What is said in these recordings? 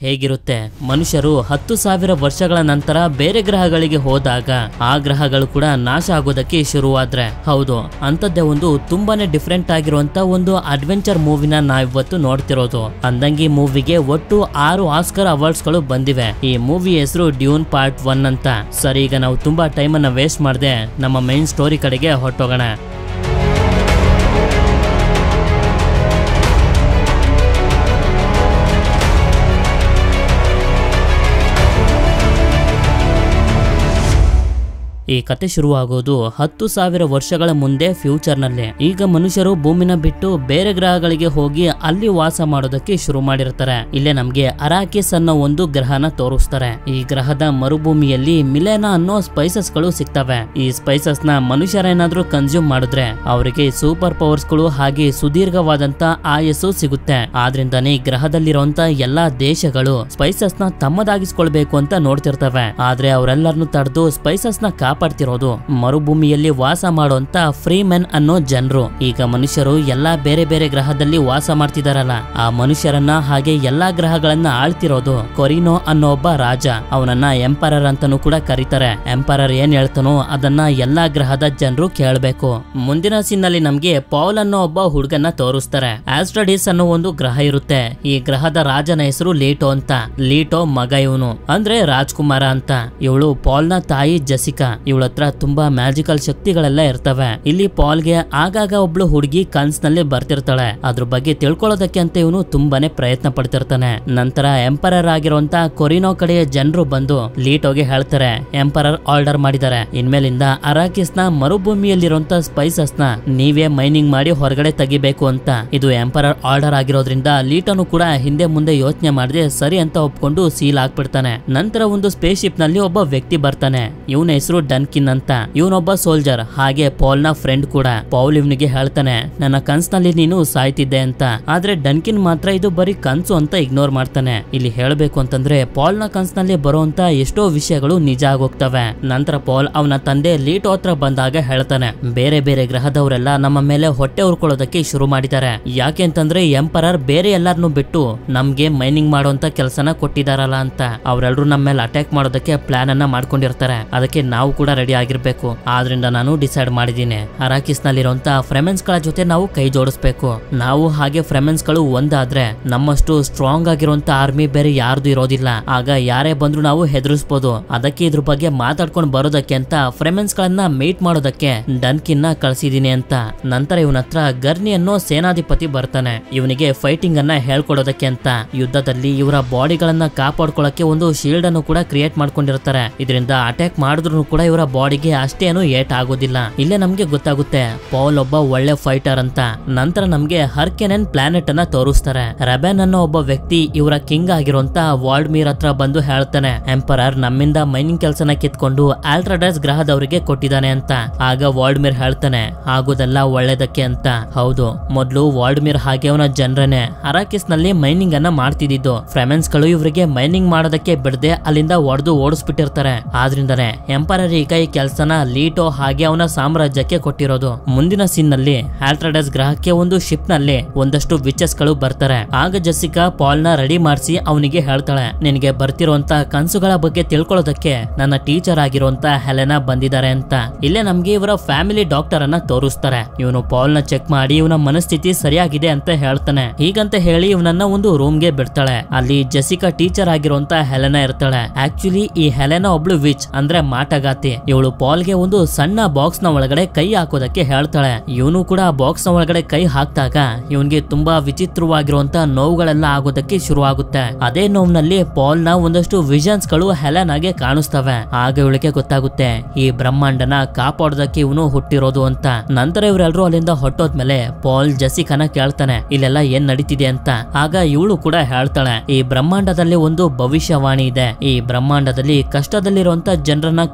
ಹೇಗಿರುತ್ತೆ ಮನುಷ್ಯರು ಹತ್ತು ಸಾವಿರ ವರ್ಷಗಳ ನಂತರ ಬೇರೆ ಗ್ರಹಗಳಿಗೆ ಹೋದಾಗ ಆ ಗ್ರಹಗಳು ಕೂಡ ನಾಶ ಆಗೋದಕ್ಕೆ ಶುರುವಾದ್ರೆ ಹೌದು ಅಂತದ್ದೇ ಒಂದು ತುಂಬಾನೇ ಡಿಫ್ರೆಂಟ್ ಆಗಿರುವಂತ ಒಂದು ಅಡ್ವೆಂಚರ್ ಮೂವಿನ ನಾವಿವತ್ತು ನೋಡ್ತಿರೋದು ಅಂದಂಗಿ ಮೂವಿಗೆ ಒಟ್ಟು ಆರು ಆಸ್ಕರ್ ಅವಾರ್ಡ್ಸ್ ಗಳು ಬಂದಿವೆ ಈ ಮೂವಿ ಹೆಸರು ಡ್ಯೂನ್ ಪಾರ್ಟ್ ಒನ್ ಅಂತ ಸರಿ ಈಗ ನಾವು ತುಂಬಾ ಟೈಮ್ ಅನ್ನ ವೇಸ್ಟ್ ಮಾಡದೆ ನಮ್ಮ ಮೈನ್ ಸ್ಟೋರಿ ಕಡೆಗೆ ಹೊಟ್ಟೋಗೋಣ ಈ ಕತೆ ಶುರುವಾಗೋದು ಹತ್ತು ಸಾವಿರ ವರ್ಷಗಳ ಮುಂದೆ ಫ್ಯೂಚರ್ ನಲ್ಲಿ ಈಗ ಮನುಷ್ಯರು ಭೂಮಿನ ಬಿಟ್ಟು ಬೇರೆ ಗ್ರಹಗಳಿಗೆ ಹೋಗಿ ಅಲ್ಲಿ ವಾಸ ಮಾಡೋದಕ್ಕೆ ಶುರು ಮಾಡಿರ್ತಾರೆ ಇಲ್ಲೇ ನಮ್ಗೆ ಅರಾಕಿಸ್ ಅನ್ನೋ ಒಂದು ಗ್ರಹನ ತೋರಿಸ್ತಾರೆ ಈ ಗ್ರಹದ ಮರುಭೂಮಿಯಲ್ಲಿ ಮಿಲೇನ ಅನ್ನೋ ಸ್ಪೈಸಸ್ ಗಳು ಸಿಗ್ತವೆ ಈ ಸ್ಪೈಸಸ್ ನ ಮನುಷ್ಯರೇನಾದ್ರೂ ಕನ್ಸ್ಯೂಮ್ ಮಾಡಿದ್ರೆ ಅವರಿಗೆ ಸೂಪರ್ ಪವರ್ಸ್ ಗಳು ಹಾಗೆ ಸುದೀರ್ಘವಾದಂತ ಆಯಸ್ಸು ಸಿಗುತ್ತೆ ಆದ್ರಿಂದಾನೇ ಈ ಗ್ರಹದಲ್ಲಿರುವಂತ ಎಲ್ಲಾ ದೇಶಗಳು ಸ್ಪೈಸಸ್ ನ ತಮ್ಮದಾಗಿಸ್ಕೊಳ್ಬೇಕು ಅಂತ ನೋಡ್ತಿರ್ತವೆ ಆದ್ರೆ ಅವರೆಲ್ಲರನ್ನು ತಡೆದು ಸ್ಪೈಸಸ್ ನ ಕಾಪಾಡ್ತಿರೋದು ಮರುಭೂಮಿಯಲ್ಲಿ ವಾಸ ಮಾಡುವಂತ ಫ್ರೀ ಮೆನ್ ಅನ್ನೋ ಜನರು ಈಗ ಮನುಷ್ಯರು ಎಲ್ಲಾ ಬೇರೆ ಬೇರೆ ಗ್ರಹದಲ್ಲಿ ವಾಸ ಮಾಡ್ತಿದಾರಲ್ಲ ಆ ಮನುಷ್ಯರನ್ನ ಹಾಗೆ ಎಲ್ಲಾ ಗ್ರಹಗಳನ್ನ ಆಳ್ತಿರೋದು ಕೊರಿನೋ ಅನ್ನೋ ಒಬ್ಬ ರಾಜ ಅವನನ್ನ ಎಂಪರರ್ ಅಂತಾನೂ ಕೂಡ ಕರೀತಾರೆ ಎಂಪರರ್ ಏನ್ ಹೇಳ್ತಾನೋ ಅದನ್ನ ಎಲ್ಲಾ ಗ್ರಹದ ಜನರು ಕೇಳಬೇಕು ಮುಂದಿನ ಸೀನ್ನಲ್ಲಿ ನಮ್ಗೆ ಪೌಲ್ ಅನ್ನೋ ಒಬ್ಬ ಹುಡುಗನ್ನ ತೋರಿಸ್ತಾರೆ ಆಸ್ಟ್ರಡಿಸ್ ಅನ್ನೋ ಒಂದು ಗ್ರಹ ಇರುತ್ತೆ ಈ ಗ್ರಹದ ರಾಜನ ಹೆಸರು ಲೀಟೋ ಅಂತ ಲೀಟೋ ಮಗ ಇವನು ಅಂದ್ರೆ ರಾಜ್ಕುಮಾರ ಅಂತ ಇವಳು ಪಾಲ್ನ ತಾಯಿ ಜಸಿಕಾ ಇವಳ ಹತ್ರ ತುಂಬಾ ಮ್ಯಾಜಿಕಲ್ ಶಕ್ತಿಗಳೆಲ್ಲ ಇರ್ತವೆ ಇಲ್ಲಿ ಪಾಲ್ಗೆ ಆಗಾಗ ಒಬ್ಳು ಹುಡುಗಿ ಕನ್ಸ್ನಲ್ಲಿ ಬರ್ತಿರ್ತಾಳೆ ಅದ್ರ ಬಗ್ಗೆ ತಿಳ್ಕೊಳ್ಳೋದಕ್ಕೆ ಅಂತ ಇವನು ತುಂಬಾನೇ ಪ್ರಯತ್ನ ಪಡ್ತಿರ್ತಾನೆ ನಂತರ ಎಂಪರರ್ ಆಗಿರುವಂತ ಕೊರಿನೋ ಕಡೆಯ ಜನರು ಬಂದು ಲೀಟೋಗೆ ಹೇಳ್ತಾರೆ ಎಂಪರರ್ ಆರ್ಡರ್ ಮಾಡಿದ್ದಾರೆ ಇನ್ಮೇಲಿಂದ ಅರಾಕಿಸ್ ನ ಮರುಭೂಮಿಯಲ್ಲಿರುವಂತ ಸ್ಪೈಸಸ್ ನ ನೀವೇ ಮೈನಿಂಗ್ ಮಾಡಿ ಹೊರಗಡೆ ತೆಗಿಬೇಕು ಅಂತ ಇದು ಎಂಪರರ್ ಆರ್ಡರ್ ಆಗಿರೋದ್ರಿಂದ ಲೀಟೋನು ಕೂಡ ಹಿಂದೆ ಮುಂದೆ ಯೋಚನೆ ಮಾಡದೆ ಸರಿ ಅಂತ ಒಪ್ಕೊಂಡು ಸೀಲ್ ಹಾಕ್ಬಿಡ್ತಾನೆ ನಂತರ ಒಂದು ಸ್ಪೇಸ್ ಶಿಪ್ ನಲ್ಲಿ ಒಬ್ಬ ವ್ಯಕ್ತಿ ಬರ್ತಾನೆ ಇವನ ಹೆಸರು ಡನ್ಕಿನ್ ಅಂತ ಇವನೊಬ್ಬ ಸೋಲ್ಜರ್ ಹಾಗೆ ಪೌಲ್ ನ ಫ್ರೆಂಡ್ ಕೂಡ ಪೌಲ್ ಇವನಿಗೆ ಹೇಳ್ತಾನೆ ನನ್ನ ಕನ್ಸ್ನಲ್ಲಿ ನೀನು ಸಾಯ್ತಿದ್ದೆ ಅಂತ ಆದ್ರೆ ಡನ್ಕಿನ್ ಮಾತ್ರ ಇದು ಬರೀ ಕನ್ಸು ಅಂತ ಇಗ್ನೋರ್ ಮಾಡ್ತಾನೆ ಇಲ್ಲಿ ಹೇಳ್ಬೇಕು ಅಂತಂದ್ರೆ ಪಾಲ್ ನ ಕನ್ಸ್ನಲ್ಲಿ ಬರುವಂತ ಎಷ್ಟೋ ವಿಷಯಗಳು ನಿಜ ಆಗೋಗ್ತವೆ ನಂತರ ಪಾಲ್ ಅವನ ತಂದೆ ಲೀಟೋ ಹತ್ರ ಬಂದಾಗ ಹೇಳ್ತಾನೆ ಬೇರೆ ಬೇರೆ ಗ್ರಹದವರೆಲ್ಲ ನಮ್ಮ ಮೇಲೆ ಹೊಟ್ಟೆ ಉರ್ಕೊಳ್ಳೋದಕ್ಕೆ ಶುರು ಮಾಡಿದ್ದಾರೆ ಯಾಕೆ ಅಂತಂದ್ರೆ ಎಂಪರರ್ ಬೇರೆ ಎಲ್ಲಾರನ್ನು ಬಿಟ್ಟು ನಮ್ಗೆ ಮೈನಿಂಗ್ ಮಾಡುವಂತ ಕೆಲಸನ ಕೊಟ್ಟಿದಾರಲ್ಲ ಅಂತ ಅವರೆಲ್ಲರೂ ನಮ್ಮ ಮೇಲೆ ಅಟ್ಯಾಕ್ ಮಾಡೋದಕ್ಕೆ ಪ್ಲಾನ್ ಅನ್ನ ಮಾಡ್ಕೊಂಡಿರ್ತಾರೆ ಅದಕ್ಕೆ ನಾವು ಕೂಡ ರೆಡಿ ಆಗಿರ್ಬೇಕು ಆದ್ರಿಂದ ನಾನು ಡಿಸೈಡ್ ಮಾಡಿದ್ದೀನಿ ಅರಾಕಿಸ್ ನಲ್ಲಿರುವಂತ ಫ್ರೆಮೆನ್ಸ್ ಗಳ ಜೊತೆ ನಾವು ಕೈ ಜೋಡಿಸ್ಬೇಕು ನಾವು ಹಾಗೆ ಫ್ರೆಮೆನ್ಸ್ ಗಳು ಒಂದಾದ್ರೆ ನಮ್ಮಷ್ಟು ಸ್ಟ್ರಾಂಗ್ ಆಗಿರುವಂತ ಆರ್ಮಿ ಬೇರೆ ಯಾರ್ದು ಇರೋದಿಲ್ಲ ಆಗ ಯಾರೇ ಬಂದ್ರು ನಾವು ಹೆದರ್ಸ್ಬೋದು ಅದಕ್ಕೆ ಇದ್ರ ಬಗ್ಗೆ ಮಾತಾಡ್ಕೊಂಡು ಬರೋದಕ್ಕೆ ಅಂತ ಫ್ರೆಮೆನ್ಸ್ ಗಳನ್ನ ಮೀಟ್ ಮಾಡೋದಕ್ಕೆ ಡನ್ಕಿನ್ ನ ಕಳ್ಸಿದೀನಿ ಅಂತ ನಂತರ ಇವನ ಹತ್ರ ಗರ್ನಿ ಅನ್ನೋ ಸೇನಾಧಿಪತಿ ಬರ್ತಾನೆ ಇವನಿಗೆ ಫೈಟಿಂಗ್ ಅನ್ನ ಹೇಳ್ಕೊಡೋದಕ್ಕೆ ಅಂತ ಯುದ್ಧದಲ್ಲಿ ಇವರ ಬಾಡಿಗಳನ್ನ ಕಾಪಾಡ್ಕೊಳ್ಳಕ್ಕೆ ಒಂದು ಶೀಲ್ಡ್ ಅನ್ನು ಕೂಡ ಕ್ರಿಯೇಟ್ ಮಾಡ್ಕೊಂಡಿರ್ತಾರೆ ಇದರಿಂದ ಅಟ್ಯಾಕ್ ಮಾಡಿದ್ರು ಕೂಡ ಇವರ ಬಾಡಿಗೆ ಅಷ್ಟೇನು ಏಟ್ ಆಗೋದಿಲ್ಲ ಇಲ್ಲೇ ನಮ್ಗೆ ಗೊತ್ತಾಗುತ್ತೆ ಪೌಲ್ ಒಬ್ಬ ಒಳ್ಳೆ ಫೈಟರ್ ಅಂತ ನಂತರ ನಮ್ಗೆ ಹರ್ಕೆನೆನ್ ಪ್ಲಾನೆಟ್ ಅನ್ನ ತೋರಿಸ್ತಾರೆ ರೆಬೆನ್ ಅನ್ನೋ ಒಬ್ಬ ವ್ಯಕ್ತಿ ಇವರ ಕಿಂಗ್ ಆಗಿರುವಂತ ವಾಲ್ಡ್ಮೀರ್ ಹತ್ರ ಬಂದು ಹೇಳ್ತಾನೆ ಎಂಪರರ್ ನಮ್ಮಿಂದ ಮೈನಿಂಗ್ ಕೆಲಸನ ಕಿತ್ಕೊಂಡು ಆಲ್ಟ್ರಾಡಸ್ ಗ್ರಹದವರಿಗೆ ಕೊಟ್ಟಿದ್ದಾನೆ ಅಂತ ಆಗ ವಾಲ್ಡ್ಮೀರ್ ಹೇಳ್ತಾನೆ ಆಗೋದೆಲ್ಲ ಒಳ್ಳೇದಕ್ಕೆ ಅಂತ ಹೌದು ಮೊದ್ಲು ವಾಲ್ಡ್ಮೀರ್ ಹಾಗೆ ಅವನ ಜನರನ್ನೇ ಅರಾಕಿಸ್ ನಲ್ಲಿ ಮೈನಿಂಗ್ ಅನ್ನ ಮಾಡ್ತಿದ್ದು ಫ್ರೆಮೆನ್ಸ್ ಗಳು ಇವರಿಗೆ ಮೈನಿಂಗ್ ಮಾಡೋದಕ್ಕೆ ಬಿಡದೆ ಅಲ್ಲಿಂದ ಒಡೆದು ಓಡಿಸ್ಬಿಟ್ಟಿರ್ತಾರೆ ಆದ್ರಿಂದನೇ ಎಂಪರರ್ ಈಗ ಈ ಕೆಲಸನ ಲೀಟೋ ಹಾಗೆ ಅವನ ಸಾಮ್ರಾಜ್ಯಕ್ಕೆ ಕೊಟ್ಟಿರೋದು ಮುಂದಿನ ಸೀನ್ ನಲ್ಲಿ ಆಲ್ಟ್ರಾಡಸ್ ಗ್ರಹಕ್ಕೆ ಒಂದು ಶಿಪ್ ನಲ್ಲಿ ಒಂದಷ್ಟು ವಿಚಸ್ ಗಳು ಬರ್ತಾರೆ ಆಗ ಜಸಿಕಾ ಪಾಲ್ ನ ರೆಡಿ ಮಾಡಿಸಿ ಅವನಿಗೆ ಹೇಳ್ತಾಳೆ ನಿನಗೆ ಬರ್ತಿರುವಂತ ಕನ್ಸುಗಳ ಬಗ್ಗೆ ತಿಳ್ಕೊಳ್ಳೋದಕ್ಕೆ ನನ್ನ ಟೀಚರ್ ಆಗಿರುವಂತ ಹೆಲೆನಾ ಬಂದಿದ್ದಾರೆ ಅಂತ ಇಲ್ಲೇ ನಮ್ಗೆ ಇವರ ಫ್ಯಾಮಿಲಿ ಡಾಕ್ಟರ್ ಅನ್ನ ತೋರಿಸ್ತಾರೆ ಇವನು ಪಾಲ್ ನ ಚೆಕ್ ಮಾಡಿ ಇವನ ಮನಸ್ಥಿತಿ ಸರಿಯಾಗಿದೆ ಅಂತ ಹೇಳ್ತಾನೆ ಹೀಗಂತ ಹೇಳಿ ಇವನನ್ನ ಒಂದು ರೂಮ್ ಗೆ ಬಿಡ್ತಾಳೆ ಅಲ್ಲಿ ಜಸಿಕಾ ಟೀಚರ್ ಆಗಿರುವಂತ ಹೆಲೆನಾ ಇರ್ತಾಳೆ ಆಕ್ಚುಲಿ ಈ ಹೆಲೆನಾ ಒಬ್ಳು ವಿಚ್ ಅಂದ್ರೆ ಮಾಟಗಾತಿ ಇವಳು ಪಾಲ್ ಗೆ ಒಂದು ಸಣ್ಣ ಬಾಕ್ಸ್ ನ ಒಳಗಡೆ ಕೈ ಹಾಕೋದಕ್ಕೆ ಹೇಳ್ತಾಳೆ ಇವನು ಕೂಡ ಆ ಬಾಕ್ಸ್ ನ ಒಳಗಡೆ ಕೈ ಹಾಕ್ದಾಗ ಇವನ್ಗೆ ತುಂಬಾ ವಿಚಿತ್ರವಾಗಿರುವಂತ ನೋವುಗಳೆಲ್ಲ ಆಗೋದಕ್ಕೆ ಶುರು ಆಗುತ್ತೆ ಅದೇ ನೋವ್ನಲ್ಲಿ ಪಾಲ್ ನ ಒಂದಷ್ಟು ವಿಷನ್ಸ್ ಗಳು ಹೆಲೆನಾಗೆ ಕಾಣಿಸ್ತವೆ ಆಗ ಇವಳಿಗೆ ಗೊತ್ತಾಗುತ್ತೆ ಈ ಬ್ರಹ್ಮಾಂಡನ ಕಾಪಾಡೋದಕ್ಕೆ ಇವನು ಹುಟ್ಟಿರೋದು ಅಂತ ನಂತರ ಇವರೆಲ್ಲರೂ ಅಲ್ಲಿಂದ ಹೊಟ್ಟೋದ್ಮೇಲೆ ಪಾಲ್ ಜಸಿಕನ ಕೇಳ್ತಾನೆ ಇಲ್ಲೆಲ್ಲ ಏನ್ ನಡೀತಿದೆ ಅಂತ ಆಗ ಇವಳು ಕೂಡ ಹೇಳ್ತಾಳೆ ಈ ಬ್ರಹ್ಮಾಂಡದಲ್ಲಿ ಒಂದು ಭವಿಷ್ಯವಾಣಿ ಇದೆ ಈ ಬ್ರಹ್ಮಾಂಡದಲ್ಲಿ ಕಷ್ಟದಲ್ಲಿರುವಂತ ಜನರನ್ನ ಕಾಪಾಡಿ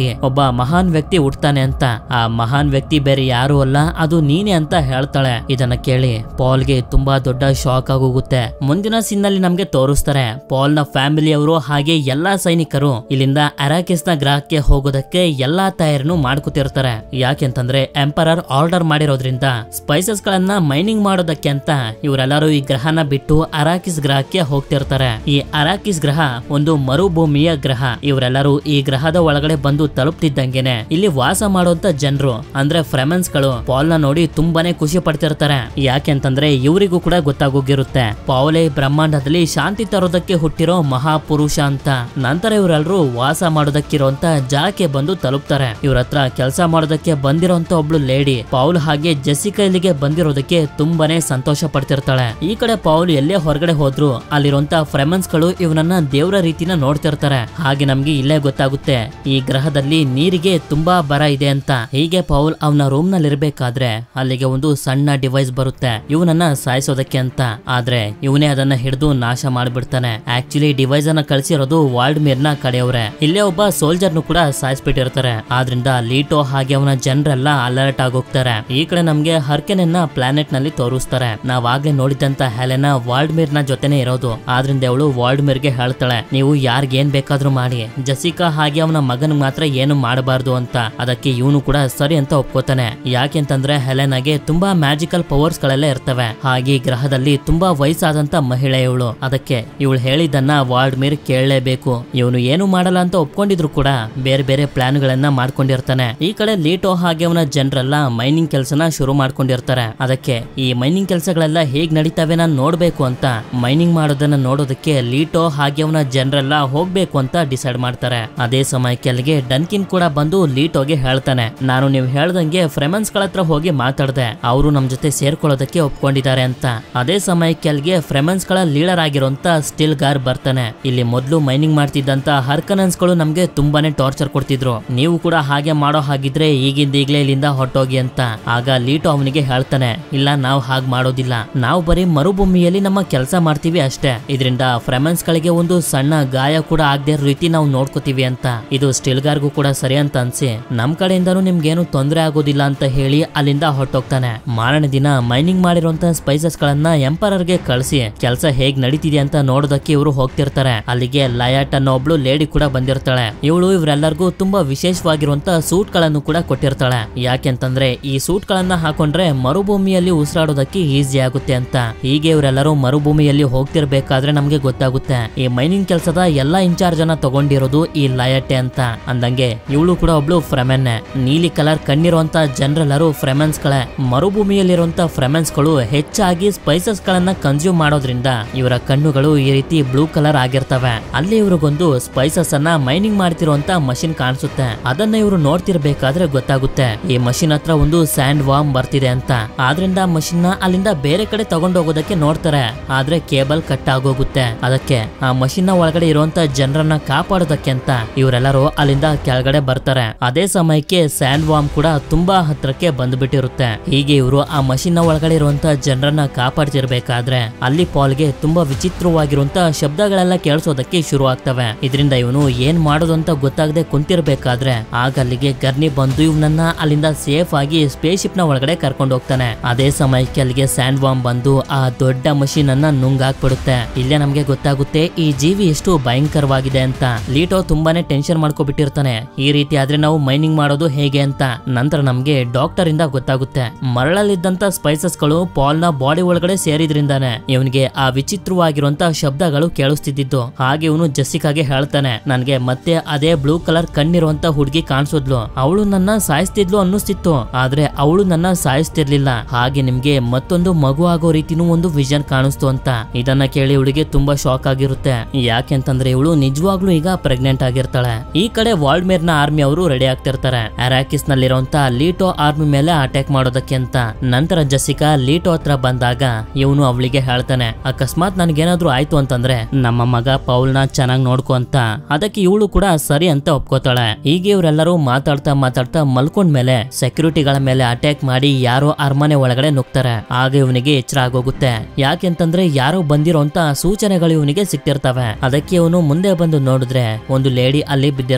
ಮಾಡಿ ಒಬ್ಬ ಮಹಾನ್ ವ್ಯಕ್ತಿ ಹುಟ್ತಾನೆ ಅಂತ ಆ ಮಹಾನ್ ವ್ಯಕ್ತಿ ಬೇರೆ ಯಾರು ಅಲ್ಲ ಅದು ನೀನೆ ಅಂತ ಹೇಳ್ತಾಳೆ ಇದನ್ನ ಕೇಳಿ ಪಾಲ್ಗೆ ತುಂಬಾ ದೊಡ್ಡ ಶಾಕ್ ಆಗೋಗುತ್ತೆ ಮುಂದಿನ ಸೀನ್ ನಲ್ಲಿ ನಮ್ಗೆ ತೋರಿಸ್ತಾರೆ ಪಾಲ್ ನ ಫ್ಯಾಮಿಲಿ ಅವರು ಹಾಗೆ ಎಲ್ಲಾ ಸೈನಿಕರು ಇಲ್ಲಿಂದ ಅರಾಕಿಸ್ ನ ಗ್ರಹಕ್ಕೆ ಹೋಗೋದಕ್ಕೆ ಎಲ್ಲಾ ತಯಾರಿನೂ ಮಾಡ್ಕೊತಿರ್ತಾರೆ ಯಾಕೆಂತಂದ್ರೆ ಎಂಪರರ್ ಆರ್ಡರ್ ಮಾಡಿರೋದ್ರಿಂದ ಸ್ಪೈಸಸ್ ಗಳನ್ನ ಮೈನಿಂಗ್ ಮಾಡೋದಕ್ಕೆ ಅಂತ ಇವರೆಲ್ಲರೂ ಈ ಗ್ರಹನ ಬಿಟ್ಟು ಅರಾಕಿಸ್ ಗ್ರಹಕ್ಕೆ ಹೋಗ್ತಿರ್ತಾರೆ ಈ ಅರಾಕಿಸ್ ಗ್ರಹ ಒಂದು ಮರುಭೂಮಿಯ ಗ್ರಹ ಇವರೆಲ್ಲರೂ ಈ ಗ್ರಹದ ಒಳಗಡೆ ಬಂದು ತಲುಪ್ತಿದ್ದಂಗೆನೆ ಇಲ್ಲಿ ವಾಸ ಮಾಡುವಂತ ಜನರು ಅಂದ್ರೆ ಫ್ರೆಮೆನ್ಸ್ ಗಳು ಪಾಲ್ ನ ನೋಡಿ ತುಂಬಾನೇ ಖುಷಿ ಪಡ್ತಿರ್ತಾರೆ ಯಾಕೆಂತಂದ್ರೆ ಇವರಿಗೂ ಕೂಡ ಗೊತ್ತಾಗೋಗಿರುತ್ತೆ ಪಾವಲೆ ಬ್ರಹ್ಮಾಂಡದಲ್ಲಿ ಶಾಂತಿ ತರೋದಕ್ಕೆ ಹುಟ್ಟಿರೋ ಮಹಾಪುರುಷ ಅಂತ ನಂತರ ಇವರೆಲ್ಲರೂ ವಾಸ ಮಾಡೋದಕ್ಕಿರುವಂತ ಜಾಗಕ್ಕೆ ಬಂದು ತಲುಪ್ತಾರೆ ಇವ್ರ ಹತ್ರ ಕೆಲಸ ಮಾಡೋದಕ್ಕೆ ಬಂದಿರೋಂತ ಒಬ್ಳು ಲೇಡಿ ಪೌಲ್ ಹಾಗೆ ಜೆಸಿಕಾ ಇಲ್ಲಿಗೆ ಬಂದಿರೋದಕ್ಕೆ ತುಂಬಾನೇ ಸಂತೋಷ ಪಡ್ತಿರ್ತಾಳೆ ಈ ಕಡೆ ಪೌಲ್ ಎಲ್ಲೇ ಹೊರಗಡೆ ಹೋದ್ರು ಅಲ್ಲಿರುವಂತ ಫ್ರೆಮನ್ಸ್ ಗಳು ಇವನನ್ನ ದೇವರ ರೀತಿನ ನೋಡ್ತಿರ್ತಾರೆ ಹಾಗೆ ನಮ್ಗೆ ಇಲ್ಲೇ ಗೊತ್ತಾಗುತ್ತೆ ಈ ಗ್ರಹದಲ್ಲಿ ನೀರಿಗೆ ತುಂಬಾ ಬರ ಇದೆ ಅಂತ ಹೀಗೆ ಪೌಲ್ ಅವನ ರೂಮ್ ನಲ್ಲಿ ಇರ್ಬೇಕಾದ್ರೆ ಅಲ್ಲಿಗೆ ಒಂದು ಸಣ್ಣ ಡಿವೈಸ್ ಬರುತ್ತೆ ಇವನನ್ನ ಸಾಯಿಸೋದಕ್ಕೆ ಅಂತ ಆದ್ರೆ ಇವನೇ ಅದನ್ನ ಹಿಡಿದು ನಾಶ ಮಾಡ್ಬಿಡ್ತಾನೆ ಆಕ್ಚುಲಿ ಡಿವೈಸ್ ಅನ್ನ ಕಳಿಸಿರೋದು ವಾಲ್ಡ್ ನ ಕಡೆಯವ್ರೆ ಇಲ್ಲೇ ಒಬ್ಬ ಸೋಲ್ಜರ್ ನು ಕೂಡ ಸಾಯಿಸ್ಬಿಟ್ಟಿರ್ತಾರೆ ಆದ್ರಿಂದ ಲೀಟೋ ಹಾಗೆ ಅವನ ಜನರೆಲ್ಲ ಅಲರ್ಟ್ ಆಗೋಗ್ತಾರೆ ಈ ಕಡೆ ನಮ್ಗೆ ಹರ್ಕೆನನ್ನ ಪ್ಲಾನೆಟ್ ನಲ್ಲಿ ತೋರಿಸ್ತಾರೆ ನಾವಾಗ್ಲೇ ನೋಡಿದಂತ ಹೆಲೆನ ವಾಲ್ಡ್ಮಿರ್ ನ ಜೊತೆನೆ ಇರೋದು ಆದ್ರಿಂದ ಅವಳು ವಾಲ್ಡ್ಮಿರ್ ಗೆ ಹೇಳ್ತಾಳೆ ನೀವು ಯಾರ್ಗ್ ಏನ್ ಬೇಕಾದ್ರೂ ಮಾಡಿ ಜಸಿಕಾ ಹಾಗೆ ಅವನ ಮಗನ್ ಮಾತ್ರ ಏನು ಮಾಡಬಾರ್ದು ಅಂತ ಅದಕ್ಕೆ ಇವನು ಕೂಡ ಸರಿ ಅಂತ ಒಪ್ಕೋತಾನೆ ಯಾಕೆಂತಂದ್ರೆ ಹೆಲೆನಾಗೆ ತುಂಬಾ ಮ್ಯಾಜಿಕಲ್ ಪವರ್ಸ್ ಗಳೆಲ್ಲ ಇರ್ತವೆ ಹಾಗೆ ಈ ಗ್ರಹದಲ್ಲಿ ತುಂಬಾ ವಯಸ್ಸಾದಂತ ಮಹಿಳೆ ಇವಳು ಅದಕ್ಕೆ ಇವಳು ಹೇಳಿದ್ದನ್ನ ವಾಲ್ಡ್ಮಿರ್ ಕೇಳಲೇಬೇಕು ಇವನು ಏನು ಮಾಡಲ್ಲ ಅಂತ ಒಪ್ಕೊಂಡಿದ್ರು ಕೂಡ ಬೇರೆ ಬೇರೆ ಪ್ಲಾನ್ ಗಳನ್ನ ಮಾಡ್ಕೊಂಡಿರ್ತಾನೆ ಈ ಕಡೆ ಲೀಟೋ ಹಾಗೆ ಅವನ ಜನರೆಲ್ಲ ಮೈನಿಂಗ್ ಕೆಲಸನ ಶುರು ಮಾಡ್ಕೊಂಡಿರ್ತಾರೆ ಅದಕ್ಕೆ ಈ ಮೈನಿಂಗ್ ಕೆಲಸಗಳೆಲ್ಲ ಹೇಗ್ ನಡೀತವೆ ನಾನು ನೋಡ್ಬೇಕು ಅಂತ ಮೈನಿಂಗ್ ಮಾಡೋದನ್ನ ನೋಡೋದಕ್ಕೆ ಲೀಟೋ ಹಾಗೆ ಅವನ ಜನರೆಲ್ಲ ಹೋಗ್ಬೇಕು ಅಂತ ಡಿಸೈಡ್ ಮಾಡ್ತಾರೆ ಅದೇ ಸಮಯಕ್ಕೆ ಅಲ್ಲಿಗೆ ಡನ್ಕಿನ್ ಕೂಡ ಬಂದು ಲೀಟೋಗೆ ಹೇಳ್ತಾನೆ ನಾನು ನೀವು ಹೇಳ್ದಂಗೆ ಫ್ರೆಮನ್ಸ್ ಗಳ ಹತ್ರ ಹೋಗಿ ಮಾತಾಡ್ದೆ ಅವರು ನಮ್ ಜೊತೆ ಸೇರ್ಕೊಳ್ಳೋದಕ್ಕೆ ಒಪ್ಕೊಂಡಿದ್ದಾರೆ ಅಂತ ಅದೇ ಸಮಯಕ್ಕೆ ಅಲ್ಲಿಗೆ ಫ್ರೆಮನ್ಸ್ ಗಳ ಲೀಡರ್ ಆಗಿರುವಂತ ಸ್ಟಿಲ್ ಗಾರ್ ಬರ್ತಾನೆ ಇಲ್ಲಿ ಮೊದಲು ಮೈನಿಂಗ್ ಮಾಡ್ತಿದ್ದಂತ ಹರ್ಕನನ್ಸ್ ಗಳು ನಮ್ಗೆ ತುಂಬಾನೇ ಟಾರ್ಚರ್ ಕೊಡ್ತಿದ್ರು ನೀವು ಕೂಡ ಹಾಗೆ ಮಾಡೋ ಹಾಗಿದ್ರೆ ಈಗಿಂದ ಈಗ್ಲೇ ಇಲ್ಲಿಂದ ಹೊರಟೋಗಿ ಅಂತ ಆಗ ಲೀಟೋ ಅವನಿಗೆ ಹೇಳ್ತಾನೆ ಇಲ್ಲ ನಾವು ಹಾಗೆ ಮಾಡೋದಿಲ್ಲ ನಾವು ಬರೀ ಮರುಭೂಮಿಯಲ್ಲಿ ನಮ್ಮ ಕೆಲಸ ಮಾಡ್ತೀವಿ ಅಷ್ಟೇ ಇದರಿಂದ ಫ್ರೆಮನ್ಸ್ ಗಳಿಗೆ ಒಂದು ಸಣ್ಣ ಗಾಯ ಕೂಡ ಆಗದೆ ರೀತಿ ನಾವು ನೋಡ್ಕೋತೀವಿ ಅಂತ ಇದು ಸ್ಟಿಲ್ಗಾರ್ಗೂ ಕೂಡ ಸರಿ ಅಂತ ಅನ್ಸಿ ನಮ್ ಕಡೆಯಿಂದನೂ ನಿಮ್ಗೇನು ತೊಂದರೆ ಆಗೋದಿಲ್ಲ ಅಂತ ಹೇಳಿ ಅಲ್ಲಿಂದ ಹೊರಟೋಗ್ತಾನೆ ಮಾರನೇ ದಿನ ಮೈನಿಂಗ್ ಮಾಡಿರುವಂತ ಸ್ಪೈಸಸ್ ಗಳನ್ನ ಎಂಪರರ್ ಗೆ ಕಳಿಸಿ ಕೆಲಸ ಹೇಗ್ ನಡೀತಿದೆ ಅಂತ ನೋಡೋದಕ್ಕೆ ಇವರು ಹೋಗ್ತಿರ್ತಾರೆ ಅಲ್ಲಿಗೆ ಲಯಾಟ್ ಅನ್ನೋ ಒಬ್ಳು ಲೇಡಿ ಕೂಡ ಬಂದಿರ್ತಾಳೆ ಇವಳು ಇವರೆಲ್ಲರಿಗೂ ತುಂಬಾ ವಿಶೇಷವಾಗಿರುವಂತ ಸೂಟ್ ಗಳನ್ನು ಕೂಡ ಕೊಟ್ಟಿರ್ತಾಳೆ ಯಾಕೆಂತಂದ್ರೆ ಈ ಸೂಟ್ ಗಳನ್ನ ಹಾಕೊಂಡ್ರೆ ಮರುಭೂಮಿಯಲ್ಲಿ ಉಸಿರಾಡೋದಕ್ಕೆ ಈಸಿ ಆಗುತ್ತೆ ಅಂತ ಹೀಗೆ ಇವರೆಲ್ಲರೂ ಮರುಭೂಮಿಯಲ್ಲಿ ಹೋಗ್ತಿರ್ಬೇಕಾದ್ರೆ ನಮ್ಗೆ ಗೊತ್ತಾಗುತ್ತೆ ಈ ಮೈನಿಂಗ್ ಕೆಲಸದ ಎಲ್ಲಾ ಇನ್ಚಾರ್ಜ್ ಅನ್ನ ತಗೊಂಡಿರೋದು ಈ ಲಯಟೆ ಅಂತ ಅಂದಂಗೆ ಇವಳು ಕೂಡ ಒಬ್ಳು ಫ್ರೆಮೆನ್ನೆ ನೀಲಿ ಕಲರ್ ಕಣ್ಣಿರುವಂತ ಜನರೆಲ್ಲರೂ ಫ್ರೆಮೆನ್ಸ್ ಗಳೇ ಮರುಭೂಮಿಯಲ್ಲಿರುವಂತ ಫ್ರೆಮೆನ್ಸ್ ಗಳು ಹೆಚ್ಚಾಗಿ ಸ್ಪೈಸಸ್ ಗಳನ್ನ ಕನ್ಸ್ಯೂಮ್ ಮಾಡೋದ್ರಿಂದ ಇವರ ಕಣ್ಣುಗಳು ಈ ರೀತಿ ಬ್ಲೂ ಕಲರ್ ಆಗಿರ್ತವೆ ಅಲ್ಲಿ ಇವ್ರಿಗೊಂದು ಸ್ಪೈಸಸ್ ಅನ್ನ ಮೈನಿಂಗ್ ಮಾಡ್ತಿರುವಂತ ಮಷಿನ್ ಕಾಣಿಸುತ್ತೆ ಅದನ್ನ ಇವರು ನೋಡ್ತಿರ್ಬೇಕಾದ್ರೆ ಗೊತ್ತಾಗುತ್ತೆ ಈ ಮಷಿನ್ ಹತ್ರ ಒಂದು ಸ್ಯಾಂಡ್ ವಾಮ್ ಬರ್ತಿದೆ ಅಂತ ಆದ್ರಿಂದ ಮಷಿನ್ ನ ಅಲ್ಲಿಂದ ಬೇರೆ ಕಡೆ ತಗೊಂಡೋಗೋದಕ್ಕೆ ನೋಡ್ತಾರೆ ಆದ್ರೆ ಕೇಬಲ್ ಕಟ್ ಆಗೋಗುತ್ತೆ ಅದಕ್ಕೆ ಆ ಮಷಿನ್ ನ ಒಳಗಡೆ ಇರುವಂತ ಜನರನ್ನ ಕಾಪಾಡೋದಕ್ಕೆ ಅಂತ ಇವರೆಲ್ಲರೂ ಅಲ್ಲಿಂದ ಕೆಳಗಡೆ ಬರ್ತಾರೆ ಅದೇ ಸಮಯಕ್ಕೆ ಸ್ಯಾಂಡ್ ವಾಮ್ ಕೂಡ ತುಂಬಾ ಹತ್ರಕ್ಕೆ ಬಂದ್ಬಿಟ್ಟಿರುತ್ತೆ ಹೀಗೆ ಇವರು ಆ ಮಷಿನ್ ನ ಒಳಗಡೆ ಇರುವಂತ ಜನರನ್ನ ಕಾಪಾಡ್ತಿರ್ಬೇಕಾದ್ರೆ ಅಲ್ಲಿ ಪಾಲ್ಗೆ ತುಂಬಾ ವಿಚಿತ್ರವಾಗಿರುವಂತ ಶಬ್ದಗಳೆಲ್ಲ ಕೇಳಿಸೋದಕ್ಕೆ ಶುರು ಆಗ್ತವೆ ಇದರಿಂದ ಇವನು ಏನ್ ಮಾಡೋದು ಅಂತ ಗೊತ್ತಾಗದೆ ಕುಂತಿರ್ಬೇಕಾದ್ರೆ ಆಗ ಅಲ್ಲಿಗೆ ಗರ್ನಿ ಬಂದು ಇವನನ್ನ ಅಲ್ಲಿಂದ ಸೇಫ್ ಆಗಿ ಸ್ಪೇಸ್ ಶಿಪ್ ನ ಒಳಗಡೆ ಕರ್ಕೊಂಡು ಹೋಗ್ತಾನೆ ಅದೇ ಸಮಯಕ್ಕೆ ಅಲ್ಲಿಗೆ ಸ್ಯಾಂಡ್ ವಾಮ್ ಬಂದು ಆ ದೊಡ್ಡ ಮಷೀನ್ ಅನ್ನ ನುಂಗಾಕ್ಬಿಡುತ್ತೆ ಇಲ್ಲೇ ನಮ್ಗೆ ಗೊತ್ತಾಗುತ್ತೆ ಈ ಜೀವಿ ಎಷ್ಟು ಭಯಂಕರವಾಗಿದೆ ಅಂತ ಲೀಟೋ ತುಂಬಾನೇ ಟೆನ್ಷನ್ ಮಾಡ್ಕೊಬಿಟ್ಟಿರ್ತಾನೆ ಈ ರೀತಿ ಆದ್ರೆ ನಾವು ಮೈನಿಂಗ್ ಮಾಡೋದು ಹೇಗೆ ಅಂತ ನಂತರ ನಮ್ಗೆ ಡಾಕ್ಟರ್ ಇಂದ ಗೊತ್ತಾಗುತ್ತೆ ಮರಳಲ್ಲಿದ್ದಂತ ಸ್ಪೈಸಸ್ ಗಳು ಪಾಲ್ ನ ಬಾಡಿ ಒಳಗಡೆ ಸೇರಿದ್ರಿಂದಾನೆ ಇವನಿಗೆ ಆ ವಿಚಿತ್ರವಾಗಿರುವಂತ ಶಬ್ದಗಳು ಕೇಳಿಸ್ತಿದ್ದು ಹಾಗೆ ಇವನು ಜಸ್ಸಿಕಾಗೆ ಹೇಳ್ತಾನೆ ನನ್ಗೆ ಮತ್ತೆ ಅದೇ ಬ್ಲೂ ಕಲರ್ ಕಣ್ಣಿರುವಂತ ಹುಡುಗಿ ಕಾಣಿಸಿದ್ಲು ಅವಳು ನನ್ನ ಸಾಯಿಸ್ತಿದ್ಲು ಅನ್ನಿಸ್ತಿತ್ತು ಆದ್ರೆ ಅವಳು ನನ್ನ ಸಾಯಿಸ್ತಿರ್ಲಿಲ್ಲ ಹಾಗೆ ನಿಮ್ಗೆ ಮತ್ತೊಂದು ಮಗು ಆಗೋ ರೀತಿನೂ ಒಂದು ವಿಷನ್ ಕಾಣಿಸ್ತು ಅಂತ ಇದನ್ನ ಕೇಳಿ ಇವಳಿಗೆ ತುಂಬಾ ಶಾಕ್ ಆಗಿರುತ್ತೆ ಯಾಕೆಂತಂದ್ರೆ ಇವಳು ನಿಜವಾಗ್ಲೂ ಈಗ ಪ್ರೆಗ್ನೆಂಟ್ ಆಗಿರ್ತಾಳೆ ಈ ಕಡೆ ವಾಲ್ಡ್ಮೇರ್ ನ ಆರ್ಮಿ ಅವರು ರೆಡಿ ಆಗ್ತಿರ್ತಾರೆ ಅರಾಕಿಸ್ ನಲ್ಲಿರುವಂತ ಲೀಟೋ ಆರ್ಮಿ ಮೇಲೆ ಅಟ್ಯಾಕ್ ಮಾಡೋದಕ್ಕೆ ಅಂತ ನಂತರ ಜಸಿಕಾ ಲೀಟೋ ಹತ್ರ ಬಂದಾಗ ಇವನು ಅವಳಿಗೆ ಹೇಳ್ತಾನೆ ಅಕಸ್ಮಾತ್ ನನ್ಗೇನಾದ್ರೂ ಆಯ್ತು ಅಂತಂದ್ರೆ ನಮ್ಮ ಮಗ ಪೌಲ್ನ ಚೆನ್ನಾಗಿ ನೋಡ್ಕೊ ಅಂತ ಅದಕ್ಕೆ ಇವಳು ಕೂಡ ಸರಿ ಅಂತ ಒಪ್ಕೋತಾಳೆ ಹೀಗೆ ಇವರೆಲ್ಲರೂ ಮಾತಾಡ್ತಾ ಮಾತಾಡ್ತಾ ಮಲ್ಕೊಂಡ್ಮೇಲೆ ಸೆಕ್ಯೂರಿಟಿಗಳ ಮೇಲೆ ಅಟ್ಯಾಕ್ ಮಾಡಿ ಯಾರೋ ಅರಮನೆ ಒಳಗಡೆ ನುಗ್ತಾರೆ ಆಗ ಇವನಿಗೆ ಎಚ್ಚರ ಆಗೋಗುತ್ತೆ ಯಾಕೆಂತಂದ್ರೆ ಯಾರೋ ಬಂದಿರೋಂತ ಸೂಚನೆಗಳು ಇವನಿಗೆ ಸಿಕ್ತಿರ್ತವೆ ಅದಕ್ಕೆ ಇವನು ಮುಂದೆ ಬಂದು ನೋಡಿದ್ರೆ ಒಂದು ಲೇಡಿ ಅಲ್ಲಿ ಬಿದ್ದಿರ್ತಾಳೆ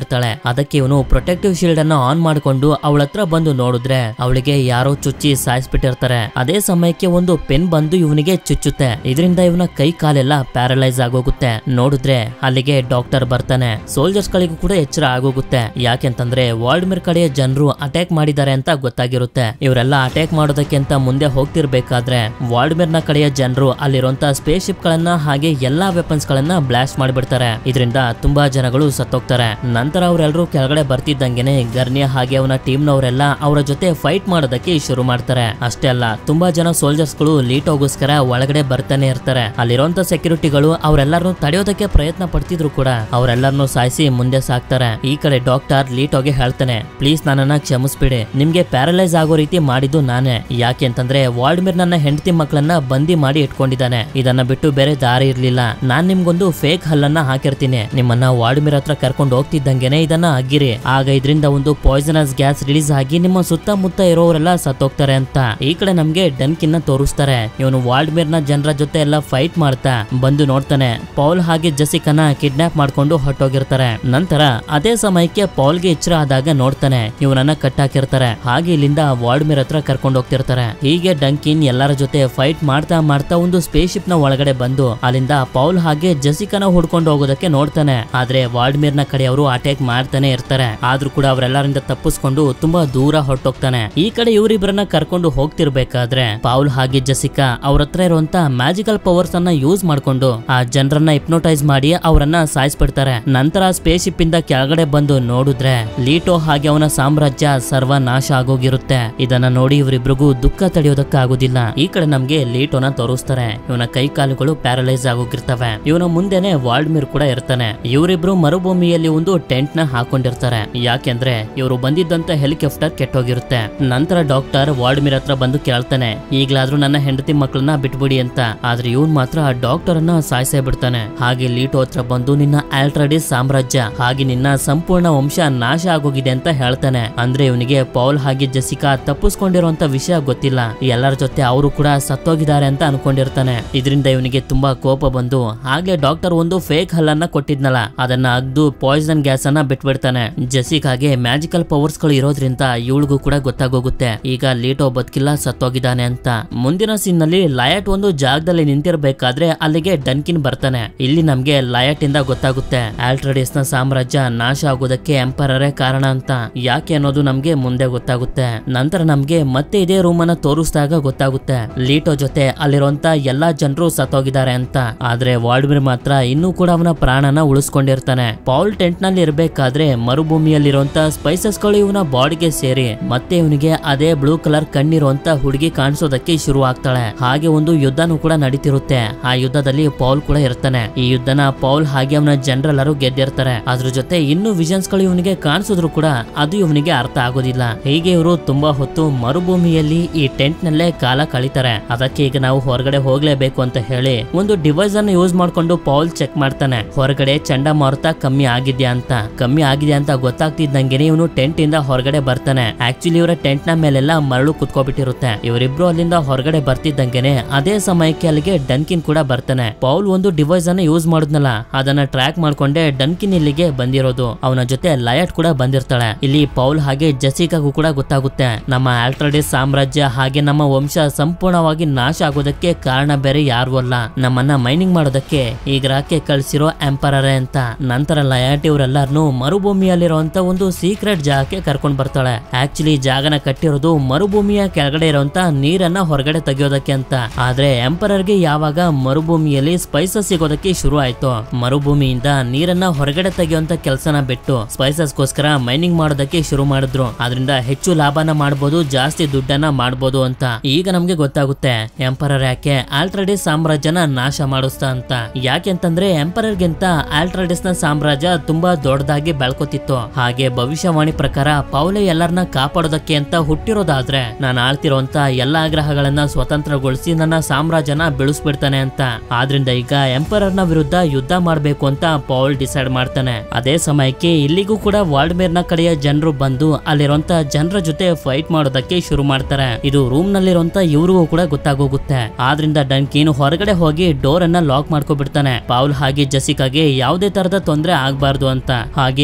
ಅದಕ್ಕೆ ಇವನು ಪ್ರೊಟೆಕ್ಟಿವ್ ಶೀಲ್ಡ್ ಅನ್ನ ಆನ್ ಮಾಡ್ಕೊಂಡು ಅವಳ ಹತ್ರ ಬಂದು ನೋಡಿದ್ರೆ ಅವಳಿಗೆ ಯಾರೋ ಚುಚ್ಚಿ ಸಾಯಿಸ್ಬಿಟ್ಟಿರ್ತಾರೆ ಅದೇ ಸಮಯಕ್ಕೆ ಒಂದು ಪೆನ್ ಬಂದು ಇವನಿಗೆ ಚುಚ್ಚುತ್ತೆ ಇದರಿಂದ ಇವನ ಕೈ ಕಾಲೆಲ್ಲ ಪ್ಯಾರಲೈಸ್ ಆಗೋಗುತ್ತೆ ನೋಡಿದ್ರೆ ಅಲ್ಲಿಗೆ ಡಾಕ್ಟರ್ ಬರ್ತಾನೆ ಸೋಲ್ಜರ್ಸ್ ಗಳಿಗೂ ಕೂಡ ಎಚ್ಚರ ಆಗೋಗುತ್ತೆ ಯಾಕೆಂತಂದ್ರೆ ವಾಲ್ಡ್ಮಿರ್ ಕಡೆಯ ಜನರು ಅಟ್ಯಾಕ್ ಮಾಡಿದ್ದಾರೆ ಅಂತ ಗೊತ್ತಾಗಿರುತ್ತೆ ಇವರೆಲ್ಲ ಅಟ್ಯಾಕ್ ಮಾಡೋದಕ್ಕೆ ಅಂತ ಮುಂದೆ ಹೋಗ್ತಿರ್ಬೇಕಾದ್ರೆ ವಾಲ್ಡ್ಮಿರ್ ನ ಕಡೆಯ ಜನರು ಅಲ್ಲಿರುವಂತ ಸ್ಪೇಸ್ ಶಿಪ್ ಗಳನ್ನ ಹಾಗೆ ಎಲ್ಲಾ ವೆಪನ್ಸ್ ಗಳನ್ನ ಬ್ಲಾಸ್ಟ್ ಮಾಡಿಬಿಡ್ತಾರೆ ಇದರಿಂದ ತುಂಬಾ ಜನಗಳು ಸತ್ತೋಗ್ತಾರೆ ನಂತರ ಅವರೆಲ್ಲರೂ ಕೆಳಗಡೆ ಬರ್ತಿದ್ದಂಗೆನೆ ಗರ್ನಿಯ ಹಾಗೆ ಅವನ ಟೀಮ್ ನವರೆಲ್ಲ ಅವರ ಜೊತೆ ಫೈಟ್ ಮಾಡೋದಕ್ಕೆ ಶುರು ಮಾಡ್ತಾರೆ ಅಷ್ಟೇ ಅಲ್ಲ ತುಂಬಾ ಜನ ಸೋಲ್ಜರ್ಸ್ ಗಳು ಲೀಟೋಗೋಸ್ಕರ ಒಳಗಡೆ ಬರ್ತಾನೆ ಇರ್ತಾರೆ ಅಲ್ಲಿರುವಂತ ಸೆಕ್ಯೂರಿಟಿಗಳು ಅವರೆಲ್ಲರನ್ನು ತಡೆಯೋದಕ್ಕೆ ಪ್ರಯತ್ನ ಪಡ್ತಿದ್ರು ಕೂಡ ಅವರೆಲ್ಲರನ್ನು ಸಾಯಿಸಿ ಮುಂದೆ ಸಾಕ್ತಾರೆ ಈ ಕಡೆ ಡಾಕ್ಟರ್ ಲೀಟೋಗೆ ಹೇಳ್ತಾನೆ ಪ್ಲೀಸ್ ನನ್ನನ್ನ ಕ್ಷಮಿಸ್ಬಿಡಿ ನಿಮ್ಗೆ ಪ್ಯಾರಲೈಸ್ ಆಗೋ ರೀತಿ ಮಾಡಿದ್ದು ನಾನೇ ಯಾಕೆ ಅಂತಂದ್ರೆ ವಾಲ್ಡ್ಮಿರ್ ನನ್ನ ಹೆಂಡತಿ ಮಕ್ಕಳನ್ನ ಬಂದಿ ಮಾಡಿ ಇಟ್ಕೊಂಡಿದ್ದಾನೆ ಇದನ್ನ ಬಿಟ್ಟು ಬೇರೆ ದಾರಿ ಇರ್ಲಿಲ್ಲ ನಾನ್ ನಿಮ್ಗೊಂದು ಫೇಕ್ ಹಲ್ಲನ್ನ ಹಾಕಿರ್ತೀನಿ ನಿಮ್ಮನ್ನ ವಾಲ್ಡ್ಮಿರ್ ಹತ್ರ ಕರ್ಕೊಂಡು ಹೋಗ್ತಿದ್ದಂಗೆನೆ ಇದನ್ನ ಅಗ್ಗಿರಿ ಆಗ ಇದರಿಂದ ಒಂದು ಪಾಯ್ಸನಸ್ ಗ್ಯಾಸ್ ರಿಲೀಸ್ ಆಗಿ ನಿಮ್ಮ ಸುತ್ತಮುತ್ತ ಇರೋರೆಲ್ಲ ಸತ್ತೋಗ್ತಾರೆ ಅಂತ ಈ ಕಡೆ ನಮ್ಗೆ ಡನ್ಕಿನ್ನ ತೋರಿಸ್ತಾರೆ ಇವನು ವಾಲ್ಡ್ಮಿರ್ ನ ಜನರ ಜೊತೆ ಎಲ್ಲ ಫೈಟ್ ಮಾಡ್ತಾ ಬಂದು ನೋಡ್ತಾನೆ ಪೌಲ್ ಹಾಗೆ ಜಸಿಕನ ಕಿಡ್ನಾಪ್ ಮಾಡ್ಕೊಂಡು ಹೊಟ್ಟೋಗಿರ್ತಾರೆ ನಂತರ ಅದೇ ಸಮಯಕ್ಕೆ ಪೌಲ್ಗೆ ಎಚ್ಚರ ಆದಾಗ ನೋಡ್ತಾನೆ ಇವನನ್ನ ಕಟ್ಟಾಕಿರ್ತಾರೆ ಹಾಗೆ ಇಲ್ಲಿಂದ ವಾಲ್ಡ್ಮಿರ್ ಹತ್ರ ಕರ್ಕೊಂಡು ಹೋಗ್ತಿರ್ತಾರೆ ಹೀಗೆ ಡಂಕಿನ್ ಎಲ್ಲರ ಜೊತೆ ಫೈಟ್ ಮಾಡ್ತಾ ಮಾಡ್ತಾ ಒಂದು ಸ್ಪೇಸ್ ಶಿಪ್ ನ ಒಳಗಡೆ ಬಂದು ಅಲ್ಲಿಂದ ಪೌಲ್ ಹಾಗೆ ಜಸಿಕನ ಹುಡ್ಕೊಂಡು ಹೋಗೋದಕ್ಕೆ ನೋಡ್ತಾನೆ ಆದ್ರೆ ವಾಲ್ಡ್ಮಿರ್ ನ ಕಡೆ ಅವರು ಅಟ್ಯಾಕ್ ಮಾಡ್ತಾನೆ ಇರ್ತಾರೆ ಆದ್ರೂ ಕೂಡ ಅವರೆಲ್ಲರಿಂದ ತಪ್ಪಿಸ್ಕೊಂಡು ತುಂಬಾ ದೂರ ಹೊರಟೋಗ್ತಾನೆ ಈ ಕಡೆ ಇವರಿಬ್ಬರನ್ನ ಕರ್ಕೊಂಡು ಹೋಗ್ತಿರ್ಬೇಕಾದ್ರೆ ಪೌಲ್ ಹಾಗೆ ಜಸಿಕಾ ಅವ್ರ ಹತ್ರ ಇರುವಂತ ಮ್ಯಾಜಿಕಲ್ ಪವರ್ಸ್ ಅನ್ನ ಯೂಸ್ ಮಾಡ್ಕೊಂಡು ಆ ಜನರನ್ನ ಹಿಪ್ನೋಟೈಸ್ ಮಾಡಿ ಅವರನ್ನ ಸಾಯಿಸ್ಬಿಡ್ತಾರೆ ನಂತರ ಸ್ಪೇಸ್ ಶಿಪ್ ಇಂದ ಕೆಳಗಡೆ ಬಂದು ನೋಡಿದ್ರೆ ಲೀಟೋ ಹಾಗೆ ಅವನ ಸಾಮ್ರಾಜ್ಯ ಸರ್ವನಾಶ ಆಗೋಗಿರುತ್ತೆ ಇದನ್ನ ನೋಡಿ ಇವರಿಬ್ರಿಗೂ ದುಃಖ ತಡೆಯೋದಕ್ಕಾಗೋದಿಲ್ಲ ಈ ಕಡೆ ನಮ್ಗೆ ಲೀಟೋನ ತೋರಿಸ್ತಾರೆ ಇವನ ಕೈ ಕಾಲುಗಳು ಪ್ಯಾರಲೈಸ್ ಆಗೋಗಿರ್ತವೆ ಇವನ ಮುಂದೆನೆ ವಾಲ್ಡ್ಮಿರ್ ಕೂಡ ಇರ್ತಾನೆ ಇವರಿಬ್ರು ಮರುಭೂಮಿಯಲ್ಲಿ ಒಂದು ಟೆಂಟ್ ನ ಹಾಕೊಂಡಿರ್ತಾರೆ ಯಾಕೆಂದ್ರೆ ಇವರು ಬಂದಿದ್ದಂತ ಹೆಲಿಕಾಪ್ಟರ್ ಕೆಟ್ಟೋಗಿರುತ್ತೆ ನಂತರ ಡಾಕ್ಟರ್ ವಾಲ್ಡ್ಮಿರ್ ಹತ್ರ ಬಂದು ಕೇಳ್ತಾನೆ ಈಗ್ಲಾದ್ರೂ ನನ್ನ ಹೆಂಡತಿ ಮಕ್ಕಳನ್ನ ಬಿಟ್ಬಿಡಿ ಅಂತ ಆದ್ರೆ ಇವನ್ ಮಾತ್ರ ಆ ಡಾಕ್ಟರ್ ಅನ್ನ ಸಾಯಿಸೇ ಬಿಡ್ತಾನೆ ಹಾಗೆ ಲೀಟೋ ಹತ್ರ ಬಂದು ನಿನ್ನ ಆಲ್ಟ್ರಾಡಿಸ್ ಸಾಮ್ರಾಜ್ಯ ಹಾಗೆ ನಿನ್ನ ಸಂಪೂರ್ಣ ವಂಶ ನಾಶ ಆಗೋಗಿದೆ ಅಂತ ಹೇಳ್ತಾನೆ ಅಂದ್ರೆ ಇವನಿಗೆ ಪೌಲ್ ಹಾಗೆ ಜಸಿಕಾ ತಪ್ಪಿಸ್ಕೊಂಡಿರುವಂತ ವಿಷಯ ಗೊತ್ತಿಲ್ಲ ಎಲ್ಲರ ಜೊತೆ ಅವರು ಕೂಡ ಸತ್ತೋಗಿದ್ದಾರೆ ಅಂತ ಅನ್ಕೊಂಡಿರ್ತಾನೆ ಇದರಿಂದ ಇವನಿಗೆ ತುಂಬಾ ಕೋಪ ಬಂದು ಹಾಗೆ ಡಾಕ್ಟರ್ ಒಂದು ಫೇಕ್ ಹಲ್ಲನ್ನ ಕೊಟ್ಟಿದ್ನಲ್ಲ ಅದನ್ನ ಅಗ್ದು ಪಾಯ್ಸನ್ ಗ್ಯಾಸ್ ಅನ್ನ ಬಿಟ್ಬಿಡ್ತಾನೆ ಜಸಿಕಾಗೆ ಮ್ಯಾಜಿಕಲ್ ಪವರ್ಸ್ ಗಳು ಇರೋದ್ರಿಂದ ಇವಳಿಗೂ ಕೂಡ ಗೊತ್ತಾಗೋಗುತ್ತೆ ಈಗ ಲೀಟೋ ಬದುಕಿಲ್ಲ ಸತ್ತೋಗಿದ್ದಾನೆ ಅಂತ ಮುಂದಿನ ಸೀನ್ ನಲ್ಲಿ ಲಯಟ್ ಒಂದು ಜಾಗದಲ್ಲಿ ನಿಂತಿರ್ಬೇಕಾದ್ರೆ ಅಲ್ಲಿಗೆ ಡನ್ಕಿನ್ ಬರ್ತಾನೆ ಇಲ್ಲಿ ನಮ್ಗೆ ಲಯಟ್ ಇಂದ ಗೊತ್ತಾಗುತ್ತೆ ಆಲ್ಟ್ರಡಿಸ್ ನ ಸಾಮ್ರಾಜ್ಯ ನಾಶ ಆಗೋದಕ್ಕೆ ಎಂಪರರೇ ಕಾರಣ ಅಂತ ಯಾಕೆ ಅನ್ನೋದು ನಮ್ಗೆ ಮುಂದೆ ಗೊತ್ತಾಗುತ್ತೆ ನಂತರ ನಮ್ಗೆ ಮತ್ತೆ ಇದೇ ರೂಮ್ ಅನ್ನ ತೋರಿಸಿದಾಗ ಗೊತ್ತಾಗುತ್ತೆ ಲೀಟೋ ಜೊತೆ ಅಲ್ಲಿರುವಂತ ಎಲ್ಲಾ ಜನರು ಸತ್ತೋಗಿದ್ದಾರೆ ಅಂತ ಆದ್ರೆ ವಾಲ್ಡ್ಮಿರ್ ಮಾತ್ರ ಇನ್ನೂ ಕೂಡ ಅವನ ಪ್ರಾಣನ ಉಳಿಸ್ಕೊಂಡಿರ್ತಾನೆ ಪೌಲ್ ಟೆಂಟ್ ನಲ್ಲಿ ಇರ್ಬೇಕಾದ್ರೆ ಮರುಭೂಮಿಯಲ್ಲಿರುವಂತ ಸ್ಪೈಸಸ್ ಗಳು ಇವನ ಬಾಡಿಗೆ ಸೇರಿ ಮತ್ತೆ ಇವನಿಗೆ ಅದೇ ಬ್ಲೂ ಕಲರ್ ಕಣ್ಣಿರುವಂತ ಹುಡುಗಿ ಕಾಣಿಸೋದಕ್ಕೆ ಶುರು ಆಗ್ತಾಳೆ ಹಾಗೆ ಒಂದು ಯುದ್ಧನೂ ಕೂಡ ನಡೀತಿರುತ್ತೆ ಆ ಯುದ್ಧದಲ್ಲಿ ಪೌಲ್ ಕೂಡ ಇರ್ತಾನೆ ಈ ಯುದ್ಧನ ಪೌಲ್ ಹಾಗೆ ಅವನ ಜನರೆಲ್ಲರೂ ಗೆದ್ದಿರ್ತಾರೆ ಅದ್ರ ಜೊತೆ ಇನ್ನು ವಿಷನ್ಸ್ ಗಳು ಇವನಿಗೆ ಕಾಣಿಸಿದ್ರು ಕೂಡ ಅದು ಇವನಿಗೆ ಅರ್ಥ ಆಗೋದಿಲ್ಲ ಹೀಗೆ ಇವರು ತುಂಬಾ ಹೊತ್ತು ಮರುಭೂಮಿಯಲ್ಲಿ ಈ ಟೆಂಟ್ ನಲ್ಲೇ ಕಾಲ ಕಳೀತಾರೆ ಅದಕ್ಕೆ ಈಗ ನಾವು ಹೊರಗಡೆ ಹೋಗ್ಲೇಬೇಕು ಅಂತ ಹೇಳಿ ಒಂದು ಡಿವೈಸ್ ಅನ್ನು ಯೂಸ್ ಮಾಡ್ಕೊಂಡು ಪೌಲ್ ಚೆಕ್ ಮಾಡ್ತಾನೆ ಹೊರಗಡೆ ಚಂಡಮಾರುತ ಕಮ್ಮಿ ಆಗಿದ್ಯಾ ಅಂತ ಕಮ್ಮಿ ಆಗಿದೆ ಅಂತ ಗೊತ್ತಾಗ್ತಿದ್ದಂಗೆನೆ ಇವನು ಟೆಂಟ್ ಇಂದ ಹೊರಗಡೆ ಬರ್ತಾನೆ ಆಕ್ಚುಲಿ ಇವರ ಟೆಂಟ್ ನ ಮೇಲೆಲ್ಲ ಮರಳು ಕುತ್ಕೋಬಿಟ್ಟಿರುತ್ತೆ ಇವರಿಬ್ರು ಅಲ್ಲಿಂದ ಹೊರಗಡೆ ಬರ್ತಿದ್ದಂಗೆನೆ ಅದೇ ಸಮಯಕ್ಕೆ ಅಲ್ಲಿಗೆ ಡನ್ಕಿನ್ ಕೂಡ ಬರ್ತಾನೆ ಪೌಲ್ ಒಂದು ಡಿವೈಸ್ ಅನ್ನ ಯೂಸ್ ಮಾಡಿದ್ನಲ್ಲ ಅದನ್ನ ಟ್ರ್ಯಾಕ್ ಮಾಡ್ಕೊಂಡೆ ಡನ್ಕಿನ್ ಇಲ್ಲಿಗೆ ಬಂದಿರೋದು ಅವನ ಜೊತೆ ಲಯಟ್ ಕೂಡ ಬಂದಿರ್ತಾಳೆ ಇಲ್ಲಿ ಪೌಲ್ ಹಾಗೆ ಜಸಿಕಾಗೂ ಕೂಡ ಗೊತ್ತಾಗುತ್ತೆ ನಮ್ಮ ಆಲ್ಟ್ರಡಿಸ್ ಸಾಮ್ರಾಜ್ಯ ಹಾಗೆ ನಮ್ಮ ವಂಶ ಸಂಪೂರ್ಣವಾಗಿ ನಾಶ ಆಗೋದಕ್ಕೆ ಕಾರಣ ಬೇರೆ ಯಾರು ಅಲ್ಲ ನಮ್ಮನ್ನ ಮೈನಿಂಗ್ ಮಾಡೋದಕ್ಕೆ ಈ ಗ್ರಹಕ್ಕೆ ಕಳ್ಸಿರೋ ಎಂಪರರೇ ಅಂತ ನಂತರ ಲಯಾಟ್ ಇವರೆಲ್ಲರನ್ನು ಮರುಭೂಮಿಯಲ್ಲಿರುವಂತ ಒಂದು ಸೀಕ್ರೆಟ್ ಜಾಗಕ್ಕೆ ಕರ್ಕೊಂಡ್ ಬರ್ತಾಳೆ ಆಕ್ಚುಲಿ ಜಾಗನ ಕಟ್ಟಿರೋದು ಮರುಭೂಮಿಯ ಕೆಳಗಡೆ ಇರುವಂತ ನೀರನ್ನ ಹೊರಗಡೆ ತೆಗೆಯೋದಕ್ಕೆ ಅಂತ ಆದ್ರೆ ಎಂಪರರ್ಗೆ ಯಾವಾಗ ಮರುಭೂಮಿಯಲ್ಲಿ ಸ್ಪೈಸಸ್ ಸಿಗೋದಕ್ಕೆ ಶುರು ಆಯ್ತು ಮರುಭೂಮಿಯಿಂದ ನೀರನ್ನ ಹೊರಗಡೆ ತೆಗೆಯುವಂತ ಕೆಲಸನ ಬಿಟ್ಟು ಸ್ಪೈಸಸ್ ಗೋಸ್ಕರ ಮೈನಿಂಗ್ ಮಾಡೋದಕ್ಕೆ ಶುರು ಮಾಡಿದ್ರು ಅದರಿಂದ ಹೆಚ್ಚು ಲಾಭನ ಮಾಡಬಹುದು ಜಾಸ್ತಿ ದುಡ್ಡನ್ನ ಮಾಡಬಹುದು ಅಂತ ಈಗ ನಮ್ಗೆ ಗೊತ್ತಾಗುತ್ತೆ ಎಂಪರರ್ ಯಾಕೆ ಆಲ್ಟ್ರಡಿಸ್ ಸಾಮ್ರಾಜ್ಯನ ನಾಶ ಮಾಡಿಸ್ತಾ ಅಂತ ಯಾಕೆ ಅಂತಂದ್ರೆ ಎಂಪರರ್ ಗಿಂತ ಆಲ್ಟ್ರಡಿಸ್ ನ ಸಾಮ್ರಾಜ್ಯ ತುಂಬಾ ದೊಡ್ಡದಾಗಿ ಬೆಳ್ಕೊತಿತ್ತು ಹಾಗೆ ಭವಿಷ್ಯವಾಣಿ ಪ್ರಕಾರ ಪೌಲೆ ಎಲ್ಲರನ್ನ ಕಾಪಾಡೋದಕ್ಕೆ ಅಂತ ಹುಟ್ಟಿರೋದಾದ್ರೆ ನಾನು ಆಳ್ತಿರೋಂತ ಎಲ್ಲಾ ಗ್ರಹಗಳನ್ನ ಸ್ವತಂತ್ರಗೊಳಿಸಿ ನನ್ನ ಸಾಮ್ರಾಜ್ಯನ ಬೆಳೆಸ್ಬಿಡ್ತಾನೆ ಅಂತ ಆದ್ರಿಂದ ಈಗ ಎಂಪರರ್ ನ ವಿರುದ್ಧ ಯುದ್ಧ ಮಾಡ್ಬೇಕು ಅಂತ ಪೌಲ್ ಡಿಸೈಡ್ ಮಾಡ್ತಾನೆ ಅದೇ ಸಮಯಕ್ಕೆ ಇಲ್ಲಿಗೂ ಕೂಡ ವಾಲ್ಡ್ಮೇರ್ ನ ಕಡೆಯ ಜನರು ಬಂದು ಅಲ್ಲಿರುವಂತ ಜನರ ಜೊತೆ ಫೈಟ್ ಮಾಡೋದಕ್ಕೆ ಶುರು ಮಾಡ್ತಾರೆ ಇದು ರೂಮ್ ನಲ್ಲಿರುವಂತ ಇವ್ರಿಗೂ ಕೂಡ ಗೊತ್ತಾಗೋಗುತ್ತೆ ಆದ್ರಿಂದ ಡನ್ಕಿನ್ ಹೊರಗಡೆ ಹೋಗಿ ಡೋರ್ ಅನ್ನ ಲಾಕ್ ಮಾಡ್ಕೊಬಿಡ್ತಾನೆ ಪೌಲ್ ಹಾಗೆ ಜಸಿಕಾಗೆ ಯಾವುದೇ ತರದ ತೊಂದರೆ ಆಗ್ಬಾರ್ದು ಅಂತ ಹಾಗೆ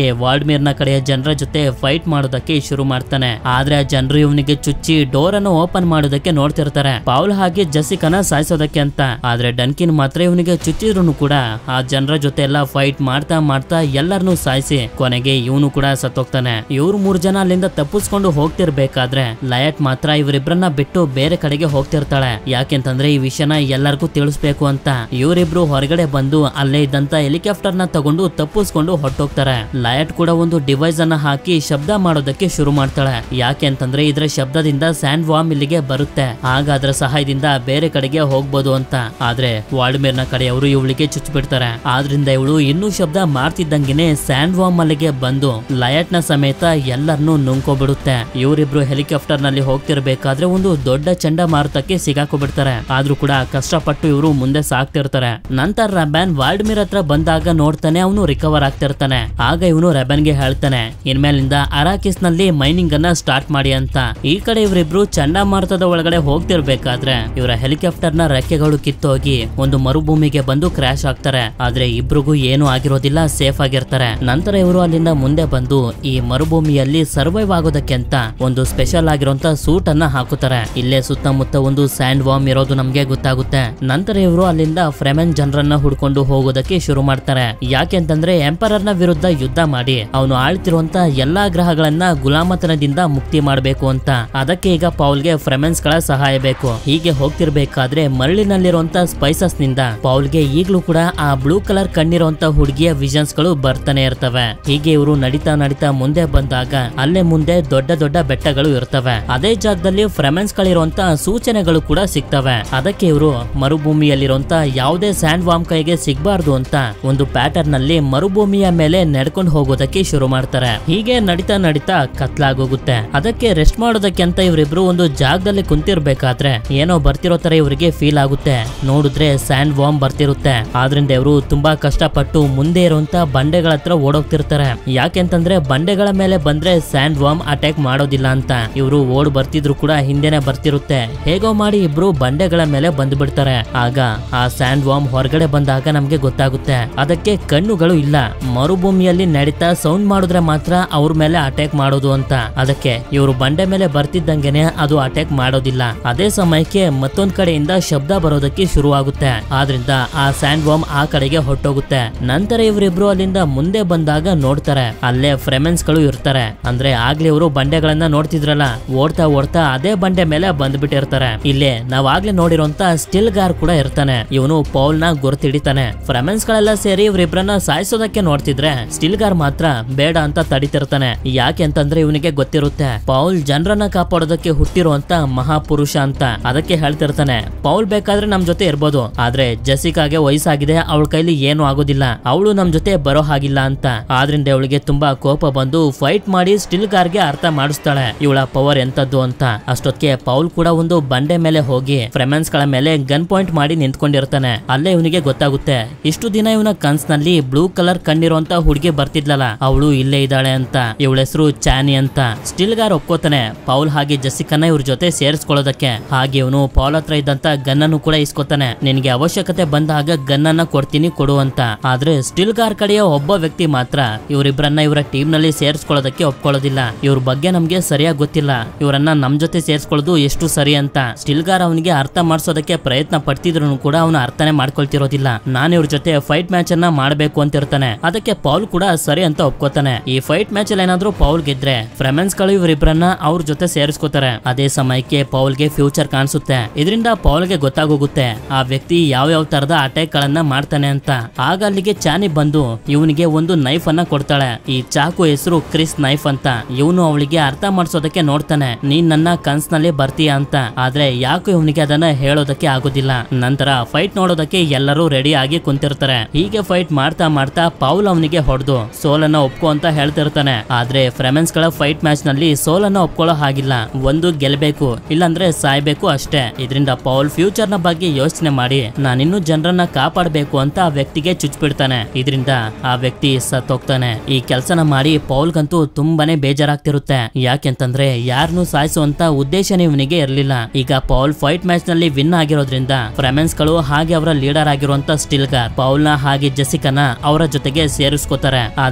ವಾಲ್ಡ್ಮೀರ್ ನ ಕಡೆಯ ಜನರ ಜೊತೆ ಫೈಟ್ ಮಾಡೋದಕ್ಕೆ ಶುರು ಮಾಡ್ತಾನೆ ಆದ್ರೆ ಆ ಜನರು ಇವನಿಗೆ ಚುಚ್ಚಿ ಡೋರ್ ಅನ್ನು ಓಪನ್ ಮಾಡೋದಕ್ಕೆ ನೋಡ್ತಿರ್ತಾರೆ ಪೌಲ್ ಹಾಗೆ ಜಸಿಕನ ಸಾಯಿಸೋದಕ್ಕೆ ಅಂತ ಆದ್ರೆ ಡನ್ಕಿನ್ ಮಾತ್ರ ಇವನಿಗೆ ಚುಚ್ಚಿದ್ರು ಕೂಡ ಆ ಜನರ ಜೊತೆ ಎಲ್ಲ ಫೈಟ್ ಮಾಡ್ತಾ ಮಾಡ್ತಾ ಎಲ್ಲರನ್ನೂ ಸಾಯಿಸಿ ಕೊನೆಗೆ ಇವನು ಕೂಡ ಸತ್ತೋಗ್ತಾನೆ ಇವ್ರು ಮೂರ್ ಜನ ಅಲ್ಲಿಂದ ತಪ್ಪಿಸ್ಕೊಂಡು ಹೋಗ್ತಿರ್ಬೇಕಾದ್ರೆ ಲಯಟ್ ಮಾತ್ರ ಇವರಿಬ್ರನ್ನ ಬಿಟ್ಟು ಬೇರೆ ಕಡೆಗೆ ಹೋಗ್ತಿರ್ತಾಳೆ ಯಾಕೆಂತಂದ್ರೆ ಈ ವಿಷಯನ ಎಲ್ಲರಿಗೂ ತಿಳಿಸ್ಬೇಕು ಅಂತ ಇವರಿಬ್ರು ಹೊರಗಡೆ ಬಂದು ಅಲ್ಲೇ ಇದ್ದಂತ ಹೆಲಿಕಾಪ್ಟರ್ ನ ತಗೊಂಡು ತಪ್ಪಿಸ್ಕೊಂಡು ಹೊಟ್ಟೋಗ್ತಾರೆ ಲಯಟ್ ಕೂಡ ಒಂದು ಡಿವೈಸ್ ಅನ್ನ ಹಾಕಿ ಶಬ್ದ ಮಾಡೋದಕ್ಕೆ ಶುರು ಮಾಡ್ತಾಳೆ ಯಾಕೆ ಅಂತಂದ್ರೆ ಇದ್ರ ಶಬ್ದದಿಂದ ಸ್ಯಾಂಡ್ ವಾಮ್ ಇಲ್ಲಿಗೆ ಬರುತ್ತೆ ಆಗ ಅದರ ಸಹಾಯದಿಂದ ಬೇರೆ ಕಡೆಗೆ ಹೋಗ್ಬೋದು ಅಂತ ಆದ್ರೆ ವಾಲ್ಡ್ಮೇರ್ ನ ಕಡೆಯವರು ಇವಳಿಗೆ ಚುಚ್ಚಿಬಿಡ್ತಾರೆ ಆದ್ರಿಂದ ಇವಳು ಇನ್ನೂ ಶಬ್ದ ಮಾಡ್ತಿದ್ದಂಗೆನೆ ಸ್ಯಾಂಡ್ ವಾಮ್ ಅಲ್ಲಿಗೆ ಬಂದು ಲಯಟ್ ನ ಸಮೇತ ಎಲ್ಲರನ್ನೂ ನುಂಗ್ಕೊಬಿಡುತ್ತೆ ಇವರಿಬ್ರು ಹೆಲಿಕಾಪ್ಟರ್ ನಲ್ಲಿ ಹೋಗ್ತಿರ್ಬೇಕಾದ್ರೆ ಒಂದು ದೊಡ್ಡ ಚಂಡಮಾರುತಕ್ಕೆ ಸಿಗಾಕೊಬಿಡ್ತಾರೆ ಆದ್ರೂ ಕೂಡ ಕಷ್ಟಪಟ್ಟು ಇವರು ಮುಂದೆ ಸಾಕ್ತಿರ್ತಾರೆ ನಂತರ ರಬ್ಯಾನ್ ವಾಲ್ಡ್ಮಿರ್ ಹತ್ರ ಬಂದಾಗ ನೋಡ್ತಾನೆ ಅವನು ರಿಕವರ್ ಆಗ್ತಿರ್ತಾನೆ ಆಗ ಇವನು ರೆಬನ್ಗೆ ಹೇಳ್ತಾನೆ ಇನ್ಮೇಲಿಂದ ಅರಾಕಿಸ್ ನಲ್ಲಿ ಮೈನಿಂಗ್ ಅನ್ನ ಸ್ಟಾರ್ಟ್ ಮಾಡಿ ಅಂತ ಈ ಕಡೆ ಇವರಿಬ್ರು ಚಂಡಮಾರುತದ ಒಳಗಡೆ ಹೋಗ್ತಿರ್ಬೇಕಾದ್ರೆ ಇವರ ಹೆಲಿಕಾಪ್ಟರ್ ನ ರೆಕ್ಕೆಗಳು ಕಿತ್ತೋಗಿ ಒಂದು ಮರುಭೂಮಿಗೆ ಬಂದು ಕ್ರಾಶ್ ಆಗ್ತಾರೆ ಆದ್ರೆ ಇಬ್ರಿಗೂ ಏನು ಆಗಿರೋದಿಲ್ಲ ಸೇಫ್ ಆಗಿರ್ತಾರೆ ನಂತರ ಇವರು ಅಲ್ಲಿಂದ ಮುಂದೆ ಬಂದು ಈ ಮರುಭೂಮಿಯಲ್ಲಿ ಸರ್ವೈವ್ ಆಗೋದಕ್ಕೆ ಅಂತ ಒಂದು ಸ್ಪೆಷಲ್ ಆಗಿರುವಂತ ಸೂಟ್ ಅನ್ನ ಹಾಕುತ್ತಾರೆ ಇಲ್ಲೇ ಸುತ್ತಮುತ್ತ ಒಂದು ಸ್ಯಾಂಡ್ ವಾಮ್ ಇರೋದು ನಮ್ಗೆ ಗೊತ್ತಾಗುತ್ತೆ ನಂತರ ಇವರು ಅಲ್ಲಿಂದ ಫ್ರೆಮೆನ್ ಜನರನ್ನ ಹುಡ್ಕೊಂಡು ಹೋಗೋದಕ್ಕೆ ಶುರು ಮಾಡ್ತಾರೆ ಯಾಕೆ ಅಂತಂದ್ರೆ ಎಂಪರರ್ ನ ವಿರುದ್ಧ ಯುದ್ಧ ಮಾಡಿ ಅವನು ಆಳ್ತಿರುವಂತ ಎಲ್ಲಾ ಗ್ರಹಗಳನ್ನ ಗುಲಾಮತನದಿಂದ ಮುಕ್ತಿ ಮಾಡಬೇಕು ಅಂತ ಅದಕ್ಕೆ ಈಗ ಪೌಲ್ಗೆ ಫ್ರೆಮೆನ್ಸ್ ಗಳ ಸಹಾಯ ಬೇಕು ಹೀಗೆ ಹೋಗ್ತಿರ್ಬೇಕಾದ್ರೆ ಮರಳಿನಲ್ಲಿರುವಂತ ಸ್ಪೈಸಸ್ ನಿಂದ ಪೌಲ್ಗೆ ಈಗ್ಲೂ ಕೂಡ ಆ ಬ್ಲೂ ಕಲರ್ ಕಣ್ಣಿರುವಂತ ಹುಡುಗಿಯ ವಿಷನ್ಸ್ ಗಳು ಬರ್ತಾನೆ ಇರ್ತವೆ ಹೀಗೆ ಇವರು ನಡಿತಾ ನಡಿತಾ ಮುಂದೆ ಬಂದಾಗ ಅಲ್ಲೇ ಮುಂದೆ ದೊಡ್ಡ ದೊಡ್ಡ ಬೆಟ್ಟಗಳು ಇರ್ತವೆ ಅದೇ ಜಾಗದಲ್ಲಿ ಫ್ರೆಮೆನ್ಸ್ ಗಳಿರುವಂತ ಸೂಚನೆಗಳು ಕೂಡ ಸಿಗ್ತವೆ ಅದಕ್ಕೆ ಇವರು ಮರುಭೂಮಿಯಲ್ಲಿರುವಂತ ಯಾವುದೇ ಸ್ಯಾಂಡ್ ವಾಮ್ ಕೈಗೆ ಸಿಗ್ಬಾರ್ದು ಅಂತ ಒಂದು ಪ್ಯಾಟರ್ನ್ ನಲ್ಲಿ ಮರುಭೂಮಿಯ ಮೇಲೆ ನಡ್ಕೊಂಡು ಹೋಗೋದಕ್ಕೆ ಶುರು ಮಾಡ್ತಾರೆ ಹೀಗೆ ನಡಿತಾ ನಡಿತಾ ಕತ್ಲಾಗೋಗುತ್ತೆ ಅದಕ್ಕೆ ರೆಸ್ಟ್ ಮಾಡೋದಕ್ಕೆ ಅಂತ ಇವರಿಬ್ರು ಒಂದು ಜಾಗದಲ್ಲಿ ಕುಂತಿರ್ಬೇಕಾದ್ರೆ ಏನೋ ಬರ್ತಿರೋ ತರ ಇವರಿಗೆ ಫೀಲ್ ಆಗುತ್ತೆ ನೋಡಿದ್ರೆ ಸ್ಯಾಂಡ್ ವಾಮ್ ಬರ್ತಿರುತ್ತೆ ಆದ್ರಿಂದ ಇವರು ತುಂಬಾ ಕಷ್ಟಪಟ್ಟು ಮುಂದೆ ಇರುವಂತ ಬಂಡೆಗಳ ಹತ್ರ ಓಡೋಗ್ತಿರ್ತಾರೆ ಯಾಕೆಂತಂದ್ರೆ ಬಂಡೆಗಳ ಮೇಲೆ ಬಂದ್ರೆ ಸ್ಯಾಂಡ್ ವಾಮ್ ಅಟ್ಯಾಕ್ ಮಾಡೋದಿಲ್ಲ ಅಂತ ಇವರು ಓಡ್ ಬರ್ತಿದ್ರು ಕೂಡ ಹಿಂದೆನೆ ಬರ್ತಿರುತ್ತೆ ಹೇಗೋ ಮಾಡಿ ಇಬ್ರು ಬಂಡೆಗಳ ಮೇಲೆ ಬಂದು ಬಿಡ್ತಾರೆ ಆಗ ಆ ಸ್ಯಾಂಡ್ ವಾಮ್ ಹೊರಗಡೆ ಬಂದಾಗ ನಮ್ಗೆ ಗೊತ್ತಾಗುತ್ತೆ ಅದಕ್ಕೆ ಕಣ್ಣುಗಳು ಇಲ್ಲ ಮರುಭೂಮಿಯಲ್ಲಿ ನಡೀತಾ ಸೌಂಡ್ ಮಾಡಿದ್ರೆ ಮಾತ್ರ ಅವ್ರ ಮೇಲೆ ಅಟ್ಯಾಕ್ ಮಾಡೋದು ಅಂತ ಅದಕ್ಕೆ ಇವರು ಬಂಡೆ ಮೇಲೆ ಬರ್ತಿದ್ದಂಗೆನೆ ಅದು ಅಟ್ಯಾಕ್ ಮಾಡೋದಿಲ್ಲ ಅದೇ ಸಮಯಕ್ಕೆ ಮತ್ತೊಂದ್ ಕಡೆಯಿಂದ ಶಬ್ದ ಬರೋದಕ್ಕೆ ಶುರುವಾಗುತ್ತೆ ಆದ್ರಿಂದ ಆ ಸ್ಯಾಂಡ್ ವಾಮ್ ಆ ಕಡೆಗೆ ಹೊಟ್ಟೋಗುತ್ತೆ ನಂತರ ಇವರಿಬ್ರು ಅಲ್ಲಿಂದ ಮುಂದೆ ಬಂದಾಗ ನೋಡ್ತಾರೆ ಅಲ್ಲೇ ಫ್ರೆಮೆನ್ಸ್ ಗಳು ಇರ್ತಾರೆ ಅಂದ್ರೆ ಆಗ್ಲೇ ಇವರು ಬಂಡೆಗಳನ್ನ ನೋಡ್ತಿದ್ರಲ್ಲ ಓಡ್ತಾ ಓಡ್ತಾ ಅದೇ ಬಂಡೆ ಮೇಲೆ ಬಂದ್ಬಿಟ್ಟಿರ್ತಾರೆ ಇಲ್ಲೇ ನಾವ್ ಆಗ್ಲೇ ನೋಡಿರುವಂತ ಸ್ಟಿಲ್ ಗಾರ್ ಕೂಡ ಇರ್ತಾನೆ ಇವನು ಪೌಲ್ ನ ಗುರ್ತಿಡಿತಾನೆ ಫ್ರೆಮೆನ್ಸ್ ಗಳೆಲ್ಲ ಸೇರಿ ಇವ್ರಿಬ್ರನ್ನ ಸಾಯಿಸೋದಕ್ಕೆ ನೋಡ್ತಿದ್ರೆ ಸ್ಟಿಲ್ ಗಾರ್ ಮಾತ್ರ ಬೇಡ ಅಂತ ತಡಿತಿರ್ತಾನೆ ಯಾಕೆ ಅಂತಂದ್ರೆ ಇವನಿಗೆ ಗೊತ್ತಿರುತ್ತೆ ಪೌಲ್ ಜನರನ್ನ ಕಾಪಾಡೋದಕ್ಕೆ ಹುಟ್ಟಿರುವಂತ ಮಹಾಪುರುಷ ಅಂತ ಅದಕ್ಕೆ ಹೇಳ್ತಿರ್ತಾನೆ ಪೌಲ್ ಬೇಕಾದ್ರೆ ನಮ್ ಜೊತೆ ಇರ್ಬೋದು ಆದ್ರೆ ಜೆಸಿಕಾಗೆ ವಯಸ್ಸಾಗಿದೆ ಅವಳ ಕೈಲಿ ಏನು ಆಗೋದಿಲ್ಲ ಅವಳು ನಮ್ ಜೊತೆ ಬರೋ ಹಾಗಿಲ್ಲ ಅಂತ ಆದ್ರಿಂದ ಅವಳಿಗೆ ತುಂಬಾ ಕೋಪ ಬಂದು ಫೈಟ್ ಮಾಡಿ ಸ್ಟಿಲ್ ಗಾರ್ಗೆ ಅರ್ಥ ಮಾಡಿಸ್ತಾಳೆ ಇವಳ ಪವರ್ ಎಂತದ್ದು ಅಂತ ಅಷ್ಟೊತ್ತಿಗೆ ಪೌಲ್ ಕೂಡ ಒಂದು ಬಂಡೆ ಮೇಲೆ ಹೋಗಿ ಫ್ರೆಮೆನ್ಸ್ ಗಳ ಮೇಲೆ ಗನ್ ಪಾಯಿಂಟ್ ಮಾಡಿ ನಿಂತ್ಕೊಂಡಿರ್ತಾನೆ ಅಲ್ಲೇ ಇವನಿಗೆ ಗೊತ್ತಾಗುತ್ತೆ ಇಷ್ಟು ದಿನ ಇವನ ಕನ್ಸ್ನಲ್ಲಿ ಬ್ಲೂ ಕಲರ್ ಕಣ್ಣಿರುವಂತ ಹುಡುಗಿ ಬರ್ತಿದ್ಲಲ್ಲ ಅವಳು ಇಲ್ಲೇ ಇದ್ದಾಳೆ ಅಂತ ಇವಳ ಹೆಸರು ಚಾನಿ ಅಂತ ಸ್ಟಿಲ್ ಗಾರ್ ಒಪ್ಕೋತಾನೆ ಪೌಲ್ ಹಾಗೆ ಜಸಿಕನ್ನ ಇವ್ರ ಜೊತೆ ಸೇರಿಸ್ಕೊಳ್ಳೋದಕ್ಕೆ ಹಾಗೆ ಇವನು ಪೌಲ್ ಹತ್ರ ಇದ್ದಂತ ಗನ್ ಅನ್ನು ಕೂಡ ಇಸ್ಕೊತಾನೆ ನಿನಗೆ ಅವಶ್ಯಕತೆ ಬಂದಾಗ ಗನ್ ಅನ್ನ ಕೊಡ್ತೀನಿ ಕೊಡು ಅಂತ ಆದ್ರೆ ಸ್ಟಿಲ್ ಗಾರ್ ಕಡೆಯ ಒಬ್ಬ ವ್ಯಕ್ತಿ ಮಾತ್ರ ಇವರಿಬ್ಬರನ್ನ ಇವರ ಟೀಮ್ ನಲ್ಲಿ ಸೇರಿಸ್ಕೊಳ್ಳೋದಕ್ಕೆ ಒಪ್ಕೊಳ್ಳೋದಿಲ್ಲ ಇವ್ರ ಬಗ್ಗೆ ನಮ್ಗೆ ಸರಿಯಾಗಿ ಗೊತ್ತಿಲ್ಲ ಇವರನ್ನ ನಮ್ ಜೊತೆ ಸೇರಿಸ್ಕೊಳ್ಳೋದು ಎಷ್ಟು ಸರಿ ಅಂತ ಸ್ಟಿಲ್ ಗಾರ್ ಅವನಿಗೆ ಅರ್ಥ ಮಾಡಿಸೋದಕ್ಕೆ ಪ್ರಯತ್ನ ಪಡ್ತಿದ್ರು ಕೂಡ ಅವನು ಅರ್ಥನೇ ಮಾಡ್ಕೊಳ್ತಿರೋದಿಲ್ಲ ನಾನು ಇವ್ರ ಜೊತೆ ಫೈಟ್ ಮ್ಯಾಚ್ ಅನ್ನ ಮಾಡ್ಬೇಕು ಅಂತ ಇರ್ತಾನೆ ಅದಕ್ಕೆ ಪೌಲ್ ಕೂಡ ಸರಿ ಅಂತ ಒಪ್ಕೋತಾನೆ ಈ ಫೈಟ್ ಮ್ಯಾಚ್ ಅಲ್ಲಿ ಏನಾದ್ರೂ ಪೌಲ್ ಗೆದ್ರೆ ಫ್ರೆಮೆನ್ಸ್ ಗಳು ಇವರಿಬ್ಬರನ್ನ ಅವ್ರ ಜೊತೆ ಸೇರಿಸ್ಕೋತಾರೆ ಅದೇ ಸಮಯಕ್ಕೆ ಪೌಲ್ಗೆ ಫ್ಯೂಚರ್ ಕಾಣಿಸುತ್ತೆ ಇದರಿಂದ ಪೌಲ್ಗೆ ಗೊತ್ತಾಗೋಗುತ್ತೆ ಆ ವ್ಯಕ್ತಿ ಯಾವ ಯಾವ ತರದ ಅಟ್ಯಾಕ್ ಗಳನ್ನ ಮಾಡ್ತಾನೆ ಅಂತ ಆಗ ಅಲ್ಲಿಗೆ ಚಾನಿ ಬಂದು ಇವನಿಗೆ ಒಂದು ನೈಫ್ ಅನ್ನ ಕೊಡ್ತಾಳೆ ಈ ಚಾಕು ಹೆಸರು ಕ್ರಿಸ್ ನೈಫ್ ಅಂತ ಇವನು ಅವಳಿಗೆ ಅರ್ಥ ಮಾಡಿಸೋದಕ್ಕೆ ನೋಡ್ತಾನೆ ನೀನ್ ನನ್ನ ಕನ್ಸ್ನಲ್ಲಿ ಬರ್ತೀಯ ಅಂತ ಆದ್ರೆ ಯಾಕೋ ಇವನಿಗೆ ಅದನ್ನ ಹೇಳೋದಕ್ಕೆ ಆಗೋದಿಲ್ಲ ನಂತರ ಫೈಟ್ ನೋಡೋದಕ್ಕೆ ಎಲ್ಲರೂ ರೆಡಿ ಆಗಿ ಕುಂತಿರ್ತಾರೆ ಹೀಗೆ ಫೈಟ್ ಮಾಡ್ತಾ ಮಾಡ್ತಾ ಪೌಲ್ ಅವನಿಗೆ ಹೊಡೆದು ಸೋಲನ್ನ ಒಪ್ಕೋ ಅಂತ ಹೇಳ್ತಿರ್ತಾನೆ ಆದ್ರೆ ಫ್ರೆಮೆನ್ಸ್ ಗಳ ಫೈಟ್ ಮ್ಯಾಚ್ ನಲ್ಲಿ ಸೋಲನ್ನ ಒಪ್ಕೊಳ್ಳೋ ಹಾಗಿಲ್ಲ ಒಂದು ಗೆಲ್ಬೇಕು ಇಲ್ಲಾಂದ್ರೆ ಸಾಯ್ಬೇಕು ಅಷ್ಟೇ ಇದರಿಂದ ಪೌಲ್ ಫ್ಯೂಚರ್ ನ ಬಗ್ಗೆ ಯೋಚನೆ ಮಾಡಿ ನಾನಿನ್ನು ಜನರನ್ನ ಕಾಪಾಡಬೇಕು ಅಂತ ಆ ವ್ಯಕ್ತಿಗೆ ಚುಚ್ಬಿಡ್ತಾನೆ ಇದರಿಂದ ಆ ವ್ಯಕ್ತಿ ಸತ್ತೋಗ್ತಾನೆ ಈ ಕೆಲಸನ ಮಾಡಿ ಪೌಲ್ಗಂತೂ ತುಂಬಾನೇ ಬೇಜಾರಾಗ್ತಿರುತ್ತೆ ಯಾಕೆಂತಂದ್ರೆ ಯಾರನ್ನು ಸಾಯಿಸುವಂತ ಉದ್ದೇಶನೇ ಇವನಿಗೆ ಇರಲಿಲ್ಲ ಈಗ ಪೌಲ್ ಫೈಟ್ ಮ್ಯಾಚ್ ನಲ್ಲಿ ವಿನ್ ಆಗಿರೋದ್ರಿಂದ ಫ್ರೆಮೆನ್ಸ್ ಗಳು ಹಾಗೆ ಅವರ ಲೀಡರ್ ಆಗಿರುವಂತ ಸ್ಟಿಲ್ಗಾರ್ ಪೌಲ್ ನ ಹಾಗೆ ಜೆಸಿಕನ ಅವರ ಜೊತೆಗೆ ಸೇರಿಸ್ಕೋತಾರೆ ಆದ್ರೆ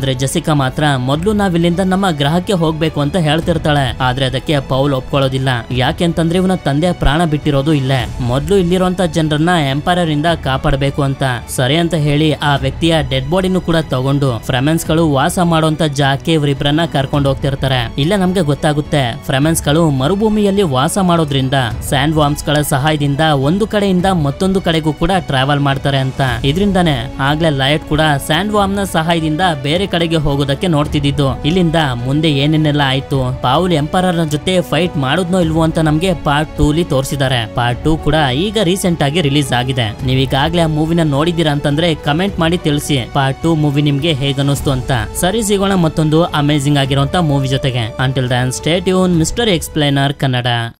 ಆದ್ರೆ ಜಸಿಕಾ ಮಾತ್ರ ಮೊದ್ಲು ನಾವಿಲ್ಲಿಂದ ನಮ್ಮ ಗ್ರಹಕ್ಕೆ ಹೋಗ್ಬೇಕು ಅಂತ ಹೇಳ್ತಿರ್ತಾಳೆ ಆದ್ರೆ ಅದಕ್ಕೆ ಪೌಲ್ ಒಪ್ಕೊಳ್ಳೋದಿಲ್ಲ ಯಾಕೆಂತಂದ್ರೆ ಇವನ ತಂದೆ ಪ್ರಾಣ ಬಿಟ್ಟಿರೋದು ಇಲ್ಲೇ ಮೊದ್ಲು ಇಲ್ಲಿರುವಂತ ಜನರನ್ನ ಎಂಪೈರರ್ ಇಂದ ಕಾಪಾಡಬೇಕು ಅಂತ ಸರಿ ಅಂತ ಹೇಳಿ ಆ ವ್ಯಕ್ತಿಯ ಡೆಡ್ ಬಾಡಿನೂ ಕೂಡ ತಗೊಂಡು ಫ್ರೆಮೆನ್ಸ್ ಗಳು ವಾಸ ಮಾಡುವಂತ ಜಾಕೆ ಇವರಿಬ್ಬರನ್ನ ಕರ್ಕೊಂಡು ಹೋಗ್ತಿರ್ತಾರೆ ಇಲ್ಲ ನಮ್ಗೆ ಗೊತ್ತಾಗುತ್ತೆ ಫ್ರೆಮೆನ್ಸ್ ಗಳು ಮರುಭೂಮಿಯಲ್ಲಿ ವಾಸ ಮಾಡೋದ್ರಿಂದ ಸ್ಯಾಂಡ್ ವಾಮ್ಸ್ ಗಳ ಸಹಾಯದಿಂದ ಒಂದು ಕಡೆಯಿಂದ ಮತ್ತೊಂದು ಕಡೆಗೂ ಕೂಡ ಟ್ರಾವೆಲ್ ಮಾಡ್ತಾರೆ ಅಂತ ಇದರಿಂದಾನೆ ಆಗ್ಲೇ ಲಯಟ್ ಕೂಡ ಸ್ಯಾಂಡ್ ವಾಮ್ ನ ಸಹಾಯದಿಂದ ಬೇರೆ ಕಡೆಗೆ ಹೋಗೋದಕ್ಕೆ ನೋಡ್ತಿದ್ದಿದ್ದು ಇಲ್ಲಿಂದ ಮುಂದೆ ಏನೇನೆಲ್ಲ ಆಯ್ತು ಪಾವುಲ್ ಎಂಪರರ್ ನ ಜೊತೆ ಫೈಟ್ ಮಾಡುದ್ನೋ ಇಲ್ವೋ ಅಂತ ನಮ್ಗೆ ಪಾರ್ಟ್ ಟೂ ಲಿ ತೋರಿಸಿದ್ದಾರೆ ಪಾರ್ಟ್ ಟೂ ಕೂಡ ಈಗ ರೀಸೆಂಟ್ ಆಗಿ ರಿಲೀಸ್ ಆಗಿದೆ ನೀವೀಗಾಗ್ಲೇ ಆ ಮೂವಿನ ನೋಡಿದೀರಾ ಅಂತಂದ್ರೆ ಕಮೆಂಟ್ ಮಾಡಿ ತಿಳಿಸಿ ಪಾರ್ಟ್ ಟೂ ಮೂವಿ ನಿಮ್ಗೆ ಹೇಗನ್ನಿಸ್ತು ಅಂತ ಸರಿ ಸಿಗೋಣ ಮತ್ತೊಂದು ಅಮೇಸಿಂಗ್ ಆಗಿರುವಂತ ಮೂವಿ ಜೊತೆಗೆ ಅಂಟಿಲ್ ದನ್ ಸ್ಟೇಟ್ ಯೂನ್ ಮಿಸ್ಟರ್ ಎಕ್ಸ್ಪ್ಲೈನರ್ ಕನ್ನಡ